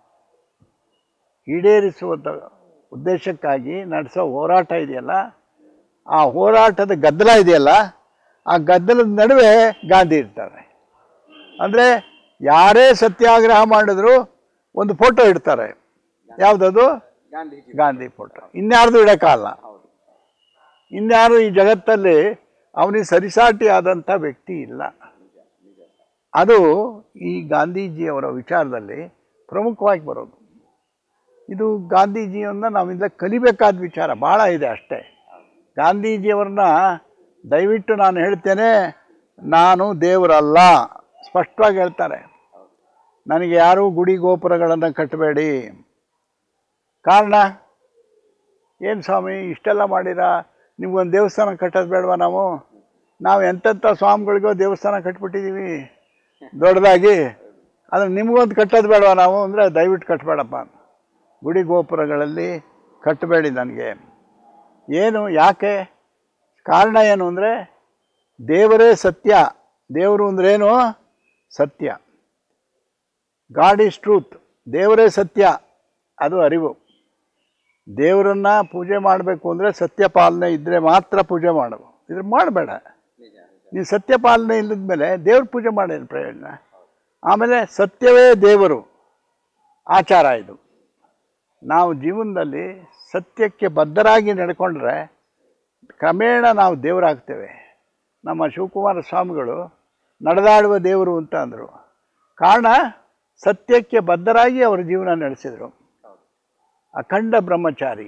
ಈಡೇರಿಸುವ ಉದ್ದೇಶಕ್ಕಾಗಿ ನಡೆಸೋ ಹೋರಾಟ ಇದೆಯಲ್ಲ ಆ ಹೋರಾಟದ ಗದ್ದಲ ಇದೆಯಲ್ಲ ಆ ಗದ್ದಲದ ನಡುವೆ ಗಾಂಧಿ ಇರ್ತಾರೆ ಅಂದರೆ ಯಾರೇ ಸತ್ಯಾಗ್ರಹ ಮಾಡಿದ್ರು ಒಂದು ಫೋಟೋ ಇಡ್ತಾರೆ ಯಾವುದದು ಗಾಂಧೀಜಿ ಗಾಂಧಿ ಫೋಟೋ ಇನ್ಯಾರ್ದು ಇಡೋಕ್ಕಾಗಲ್ಲ ಹೌದು ಇನ್ಯಾರು ಈ ಜಗತ್ತಲ್ಲಿ ಅವನಿಗೆ ಸರಿಸಾಟಿ ಆದಂಥ ವ್ಯಕ್ತಿ ಇಲ್ಲ ಅದು ಈ ಗಾಂಧೀಜಿಯವರ ವಿಚಾರದಲ್ಲಿ ಪ್ರಮುಖವಾಗಿ ಬರೋದು ಇದು ಗಾಂಧೀಜಿಯನ್ನು ನಾವಿಂದ ಕಲಿಬೇಕಾದ ವಿಚಾರ ಭಾಳ ಇದೆ ಅಷ್ಟೇ ಗಾಂಧೀಜಿಯವ್ರನ್ನ ದಯವಿಟ್ಟು ನಾನು ಹೇಳ್ತೇನೆ ನಾನು ದೇವರಲ್ಲ ಸ್ಪಷ್ಟವಾಗಿ ಹೇಳ್ತಾರೆ ನನಗೆ ಯಾರೂ ಗುಡಿ ಗೋಪುರಗಳನ್ನು ಕಟ್ಟಬೇಡಿ ಕಾರಣ ಏನು ಸ್ವಾಮಿ ಇಷ್ಟೆಲ್ಲ ಮಾಡಿರಾ ನಿಮ್ಗೊಂದು ದೇವಸ್ಥಾನ ಕಟ್ಟೋದು ಬೇಡವಾ ನಾವು ನಾವು ಎಂತೆಂಥ ಸ್ವಾಮಿಗಳಿಗೋ ದೇವಸ್ಥಾನ ಕಟ್ಬಿಟ್ಟಿದ್ದೀವಿ ದೊಡ್ಡದಾಗಿ ಆದರೆ ನಿಮಗೊಂದು ಕಟ್ಟೋದು ಬೇಡವಾ ನಾವು ಅಂದರೆ ದಯವಿಟ್ಟು ಕಟ್ಟಬೇಡಪ್ಪ ಗುಡಿ ಗೋಪುರಗಳಲ್ಲಿ ಕಟ್ಟಬೇಡಿ ನನಗೆ ಏನು ಯಾಕೆ ಕಾರಣ ಏನು ಅಂದರೆ ದೇವರೇ ಸತ್ಯ ದೇವರು ಅಂದ್ರೇನು ಸತ್ಯ ಗಾಡ್ ಈಸ್ ಟ್ರೂತ್ ದೇವರೇ ಸತ್ಯ ಅದು ಅರಿವು ದೇವರನ್ನ ಪೂಜೆ ಮಾಡಬೇಕು ಅಂದರೆ ಸತ್ಯ ಪಾಲನೆ ಇದ್ದರೆ ಮಾತ್ರ ಪೂಜೆ ಮಾಡಬೇಕು ಇದ್ರೆ ಮಾಡಬೇಡ ನಿಜ ನಿಜ ನೀವು ಸತ್ಯ ಪಾಲನೆ ಇಲ್ಲದ ಮೇಲೆ ದೇವ್ರ ಪೂಜೆ ಮಾಡೇನು ಪ್ರಯೋಜನ ಆಮೇಲೆ ಸತ್ಯವೇ ದೇವರು ಆಚಾರ ಇದು ನಾವು ಜೀವನದಲ್ಲಿ ಸತ್ಯಕ್ಕೆ ಬದ್ಧರಾಗಿ ನಡ್ಕೊಂಡ್ರೆ ಕ್ರಮೇಣ ನಾವು ದೇವರಾಗ್ತೇವೆ ನಮ್ಮ ಶಿವಕುಮಾರ ಸ್ವಾಮಿಗಳು ನಡೆದಾಡುವ ದೇವರು ಅಂತ ಅಂದರು ಕಾರಣ ಸತ್ಯಕ್ಕೆ ಬದ್ಧರಾಗಿ ಅವರ ಜೀವನ ನಡೆಸಿದರು ಅಖಂಡ ಬ್ರಹ್ಮಚಾರಿ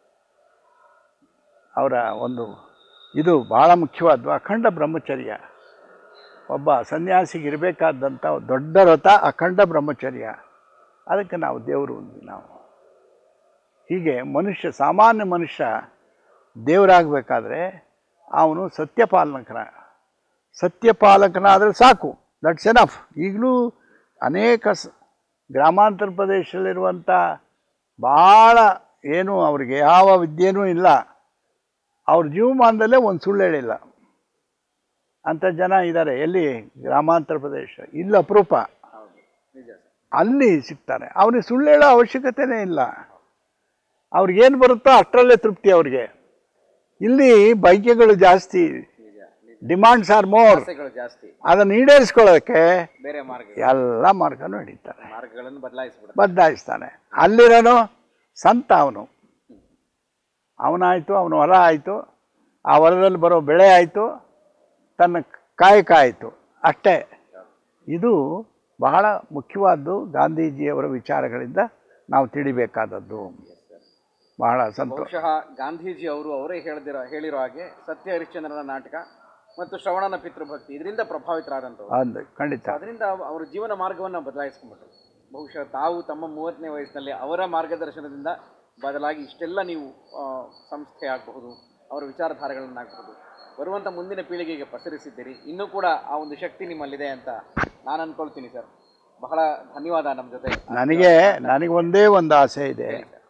ಅವರ ಒಂದು ಇದು ಭಾಳ ಮುಖ್ಯವಾದ್ದು ಅಖಂಡ ಬ್ರಹ್ಮಚರ್ಯ ಒಬ್ಬ ಸನ್ಯಾಸಿಗೆ ಇರಬೇಕಾದಂಥ ದೊಡ್ಡ ರಥ ಅಖಂಡ ಬ್ರಹ್ಮಚರ್ಯ ಅದಕ್ಕೆ ನಾವು ದೇವರು ಅಂದ್ವಿ ನಾವು ಹೀಗೆ ಮನುಷ್ಯ ಸಾಮಾನ್ಯ ಮನುಷ್ಯ ದೇವರಾಗಬೇಕಾದ್ರೆ ಅವನು ಸತ್ಯಪಾಲಕನ ಸತ್ಯಪಾಲಕನಾದರೆ ಸಾಕು ದಟ್ಸ್ ಎನಫ್ ಈಗಲೂ ಅನೇಕ ಸ ಗ್ರಾಮಾಂತರ ಪ್ರದೇಶದಲ್ಲಿರುವಂಥ ಭಾಳ ಏನು ಅವ್ರಿಗೆ ಯಾವ ವಿದ್ಯೆನೂ ಇಲ್ಲ ಅವ್ರ ಜೀವಮಾನದಲ್ಲೇ ಒಂದು ಸುಳ್ಳು ಹೇಳಿಲ್ಲ ಅಂಥ ಜನ ಇದ್ದಾರೆ ಎಲ್ಲಿ ಗ್ರಾಮಾಂತರ ಪ್ರದೇಶ ಇಲ್ಲಿ ಅಪರೂಪ ಹೌದು ನಿಜ ಸರ್ ಅಲ್ಲಿ ಸಿಗ್ತಾರೆ ಅವ್ರಿಗೆ ಸುಳ್ಳು ಹೇಳೋ ಅವಶ್ಯಕತೆನೇ ಇಲ್ಲ ಅವ್ರಿಗೇನು ಬರುತ್ತೋ ಅಷ್ಟರಲ್ಲೇ ತೃಪ್ತಿ ಅವ್ರಿಗೆ ಇಲ್ಲಿ ಬೈಕೆಗಳು ಜಾಸ್ತಿ ನಿಜ ನಿಜ ಡಿಮಾಂಡ್ಸ್ ಆರ್ ಮೋರ್ ಆಸೆಗಳು ಜಾಸ್ತಿ ಅದನ್ನು ಈಡೇರಿಸ್ಕೊಳ್ಳೋಕ್ಕೆ ಬೇರೆ ಮಾರ್ಗ ಎಲ್ಲ ಮಾರ್ಗನೂ ಹಿಡಿತಾರೆ ಮಾರ್ಗಗಳನ್ನು ಬದಲಾಯಿಸ್ಬಿಡುತ್ತೆ ಬದಲಾಯಿಸ್ತಾನೆ ಅಲ್ಲಿರೋನು ಸಂತ ಅವನು ಅವನಾಯಿತು ಅವನ ಹೊಲ ಆಯಿತು ಆ ಹೊಲದಲ್ಲಿ ಬರೋ ಬೆಳೆ ಆಯಿತು ತನ್ನ ಕಾಯಕ ಆಯಿತು ಅಷ್ಟೇ ಇದು ಬಹಳ ಮುಖ್ಯವಾದ್ದು ಗಾಂಧೀಜಿಯವರ ವಿಚಾರಗಳಿಂದ ನಾವು ತಿಳಿಬೇಕಾದದ್ದು ಬಹಳ ಸಂತೋಷ ಬಹುಶಃ ಗಾಂಧೀಜಿ ಅವರು ಅವರೇ ಹೇಳ್ದಿರೋ ಹೇಳಿರೋ ಹಾಗೆ ಸತ್ಯ ಹರಿಶ್ಚಂದ್ರನ ನಾಟಕ ಮತ್ತು ಶ್ರವಣನ ಪಿತೃಭಕ್ತಿ ಇದರಿಂದ ಪ್ರಭಾವಿತರಾದಂಥವ್ರು ಅಂದು ಖಂಡಿತ ಅದರಿಂದ ಅವರ ಜೀವನ ಮಾರ್ಗವನ್ನು ಬದಲಾಯಿಸ್ಕೊಂಡ್ಬಿಟ್ರು ಬಹುಶಃ ತಾವು ತಮ್ಮ ಮೂವತ್ತನೇ ವಯಸ್ಸಿನಲ್ಲಿ ಅವರ ಮಾರ್ಗದರ್ಶನದಿಂದ ಬದಲಾಗಿ ಇಷ್ಟೆಲ್ಲ ನೀವು ಆ, ಸಂಸ್ಥೆ ಆಗಬಹುದು ಅವರ ವಿಚಾರಧಾರೆಗಳನ್ನಾಗಬಹುದು ಬರುವಂಥ ಮುಂದಿನ ಪೀಳಿಗೆಗೆ ಪಸರಿಸಿದ್ದೀರಿ ಇನ್ನೂ ಕೂಡ ಆ ಒಂದು ಶಕ್ತಿ ನಿಮ್ಮಲ್ಲಿದೆ ಅಂತ ನಾನು ಅನ್ಕೊಳ್ತೀನಿ ಸರ್ ಬಹಳ ಧನ್ಯವಾದ ನಮ್ಮ ಜೊತೆ ನನಗೆ ನನಗೆ ಒಂದೇ ಒಂದು ಆಸೆ ಇದೆ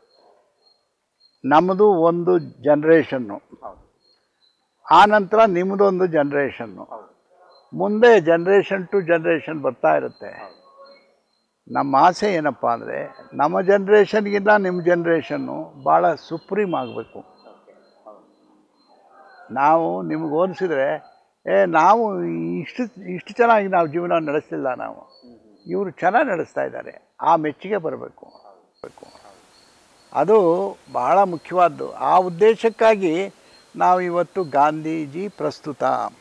ನಮ್ಮದು ಒಂದು ಜನ್ರೇಷನ್ನು ಹೌದು ಆ ನಂತರ ನಿಮ್ಮದೊಂದು ಜನ್ರೇಷನ್ನು ಹೌದು ಮುಂದೆ ಜನ್ರೇಷನ್ ಟು ಜನ್ರೇಷನ್ ಬರ್ತಾ ಇರುತ್ತೆ ಹೌದು ನಮ್ಮ ಆಸೆ ಏನಪ್ಪ ಅಂದರೆ ನಮ್ಮ ಜನ್ರೇಷನ್ಗಿಂತ ನಿಮ್ಮ ಜನ್ರೇಷನ್ನು ಭಾಳ ಸುಪ್ರೀಮ್ ಆಗಬೇಕು ಓಕೆ ಹೌದು ನಾವು ನಿಮ್ಗೆ ಹೋಲಿಸಿದ್ರೆ ಏ ನಾವು ಇಷ್ಟು ಇಷ್ಟು ಚೆನ್ನಾಗಿ ನಾವು ಜೀವನ ನಡೆಸ್ತಿಲ್ಲ ನಾವು ಇವರು ಚೆನ್ನಾಗಿ ನಡೆಸ್ತಾ ಇದ್ದಾರೆ ಆ ಮೆಚ್ಚುಗೆ ಬರಬೇಕು ಬೇಕು ಅದು ಬಹಳ ಮುಖ್ಯವಾದ್ದು ಆ ಉದ್ದೇಶಕ್ಕಾಗಿ ನಾವು ಇವತ್ತು ಗಾಂಧೀಜಿ ಪ್ರಸ್ತುತ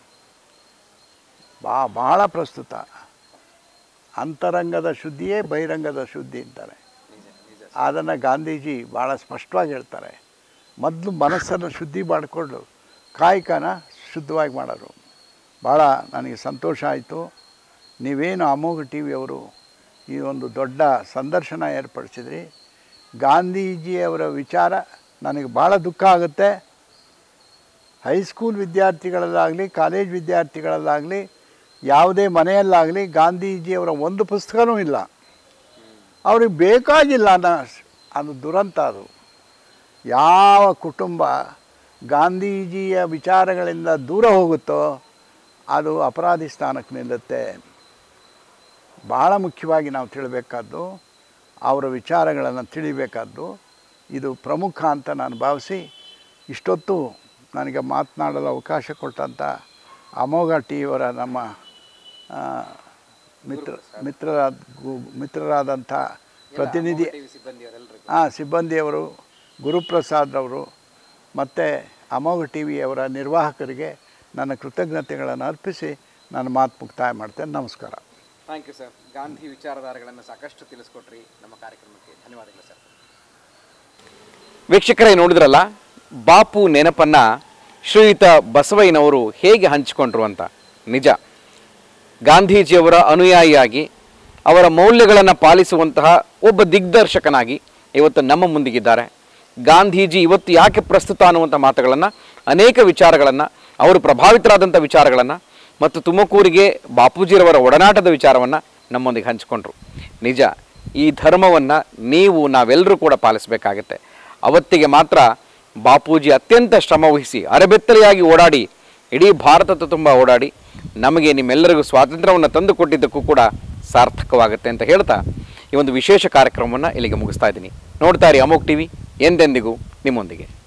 ಬಾ ಭಾಳ ಪ್ರಸ್ತುತ ಅಂತರಂಗದ ಶುದ್ಧಿಯೇ ಬಹಿರಂಗದ ಶುದ್ಧಿ ಅಂತಾರೆ ನಿಜ ನಿಜ ಅದನ್ನು ಗಾಂಧೀಜಿ ಭಾಳ ಸ್ಪಷ್ಟವಾಗಿ ಹೇಳ್ತಾರೆ ಮೊದಲು ಮನಸ್ಸನ್ನು ಶುದ್ಧಿ ಮಾಡಿಕೊಂಡು ಕಾಯಕನ ಶುದ್ಧವಾಗಿ ಮಾಡೋರು ಭಾಳ ನನಗೆ ಸಂತೋಷ ಆಯಿತು ನೀವೇನು ಅಮೋಘ ಟಿ ವಿಯವರು ಈ ಒಂದು ದೊಡ್ಡ ಸಂದರ್ಶನ ಏರ್ಪಡಿಸಿದ್ರಿ ಗಾಂಧೀಜಿಯವರ ವಿಚಾರ ನನಗೆ ಭಾಳ ದುಃಖ ಆಗುತ್ತೆ ಹೈಸ್ಕೂಲ್ ವಿದ್ಯಾರ್ಥಿಗಳಲ್ಲಾಗಲಿ ಕಾಲೇಜ್ ವಿದ್ಯಾರ್ಥಿಗಳಲ್ಲಾಗಲಿ ಯಾವುದೇ ಮನೆಯಲ್ಲಾಗಲಿ ಗಾಂಧೀಜಿಯವರ ಒಂದು ಪುಸ್ತಕನೂ ಇಲ್ಲ ಅವ್ರಿಗೆ ಬೇಕಾಗಿಲ್ಲ ಅನ್ನ ಅದು ದುರಂತ ಅದು ಯಾವ ಕುಟುಂಬ ಗಾಂಧೀಜಿಯ ವಿಚಾರಗಳಿಂದ ದೂರ ಹೋಗುತ್ತೋ ಅದು ಅಪರಾಧಿ ಸ್ಥಾನಕ್ಕೆ ನಿಲ್ಲುತ್ತೆ ಭಾಳ ಮುಖ್ಯವಾಗಿ ನಾವು ತಿಳಿಬೇಕಾದ್ದು ಅವರ ವಿಚಾರಗಳನ್ನು ತಿಳಿಬೇಕಾದ್ದು ಇದು ಪ್ರಮುಖ ಅಂತ ನಾನು ಭಾವಿಸಿ ಇಷ್ಟೊತ್ತು ನನಗೆ ಮಾತನಾಡಲು ಅವಕಾಶ ಕೊಟ್ಟಂಥ ಅಮೋಘ ಟಿ ಅವರ ನಮ್ಮ ಆ, ಮಿತ್ರ ಮಿತ್ರರಾದ ಗು- ಮಿತ್ರರಾದಂಥ ಪ್ರತಿನಿಧಿ ಸಿಬ್ಬಂದಿಯವರೆಲ್ಲರಿಗೂ ಹಾಂ ಸಿಬ್ಬಂದಿಯವರು ಗುರುಪ್ರಸಾದ್ರವರು ಮತ್ತು ಅಮೋಘ ಟಿ ವಿಯವರ ನಿರ್ವಾಹಕರಿಗೆ ನನ್ನ ಕೃತಜ್ಞತೆಗಳನ್ನು ಅರ್ಪಿಸಿ ನಾನು ಮಾತು ಮುಕ್ತಾಯ ಮಾಡ್ತೇನೆ ನಮಸ್ಕಾರ ಥ್ಯಾಂಕ್ ಯು ಸರ್ ಗಾಂಧಿ ವಿಚಾರಧಾರೆಗಳನ್ನು ಸಾಕಷ್ಟು ತಿಳಿಸ್ಕೊಟ್ರಿ ನಮ್ಮ ಕಾರ್ಯಕ್ರಮಕ್ಕೆ ಧನ್ಯವಾದಗಳು ಸರ್ ವೀಕ್ಷಕರೇ ನೋಡಿದ್ರಲ್ಲ ಬಾಪು ನೆನಪನ್ನ ಶ್ರೀಯುತ ಬಸವಯ್ಯನವರು ಹೇಗೆ ಹಂಚಿಕೊಂಡ್ರು ಅಂತ ನಿಜ ಗಾಂಧೀಜಿಯವರ ಅನುಯಾಯಿಯಾಗಿ ಅವರ ಮೌಲ್ಯಗಳನ್ನು ಪಾಲಿಸುವಂತಹ ಒಬ್ಬ ದಿಗ್ದರ್ಶಕನಾಗಿ ಇವತ್ತು ನಮ್ಮ ಮುಂದಿಗಿದ್ದಾರೆ ಗಾಂಧೀಜಿ ಇವತ್ತು ಯಾಕೆ ಪ್ರಸ್ತುತ ಅನ್ನುವಂಥ ಮಾತುಗಳನ್ನು ಅನೇಕ ವಿಚಾರಗಳನ್ನು ಅವರು ಪ್ರಭಾವಿತರಾದಂಥ ವಿಚಾರಗಳನ್ನು ಮತ್ತು ತುಮಕೂರಿಗೆ ಬಾಪೂಜಿರವರ ಒಡನಾಟದ ವಿಚಾರವನ್ನು ನಮ್ಮೊಂದಿಗೆ ಹಂಚಿಕೊಂಡ್ರು ನಿಜ ಈ ಧರ್ಮವನ್ನು ನೀವು ನಾವೆಲ್ಲರೂ ಕೂಡ ಪಾಲಿಸಬೇಕಾಗತ್ತೆ ಅವತ್ತಿಗೆ ಮಾತ್ರ ಬಾಪೂಜಿ ಅತ್ಯಂತ ಶ್ರಮ ವಹಿಸಿ ಅರೆಬೆತ್ತಲೆಯಾಗಿ ಓಡಾಡಿ ಇಡೀ ಭಾರತದ ತುಂಬ ಓಡಾಡಿ ನಮಗೆ ನಿಮ್ಮೆಲ್ಲರಿಗೂ ಸ್ವಾತಂತ್ರ್ಯವನ್ನು ತಂದು ಕೊಟ್ಟಿದ್ದಕ್ಕೂ ಕೂಡ ಸಾರ್ಥಕವಾಗುತ್ತೆ ಅಂತ ಹೇಳ್ತಾ ಈ ಒಂದು ವಿಶೇಷ ಕಾರ್ಯಕ್ರಮವನ್ನು ಇಲ್ಲಿಗೆ ಮುಗಿಸ್ತಾ ಇದ್ದೀನಿ ನೋಡ್ತಾ ಇರಿ ಅಮೋಕ್ ಟಿವಿ ಎಂದೆಂದಿಗೂ ನಿಮ್ಮೊಂದಿಗೆ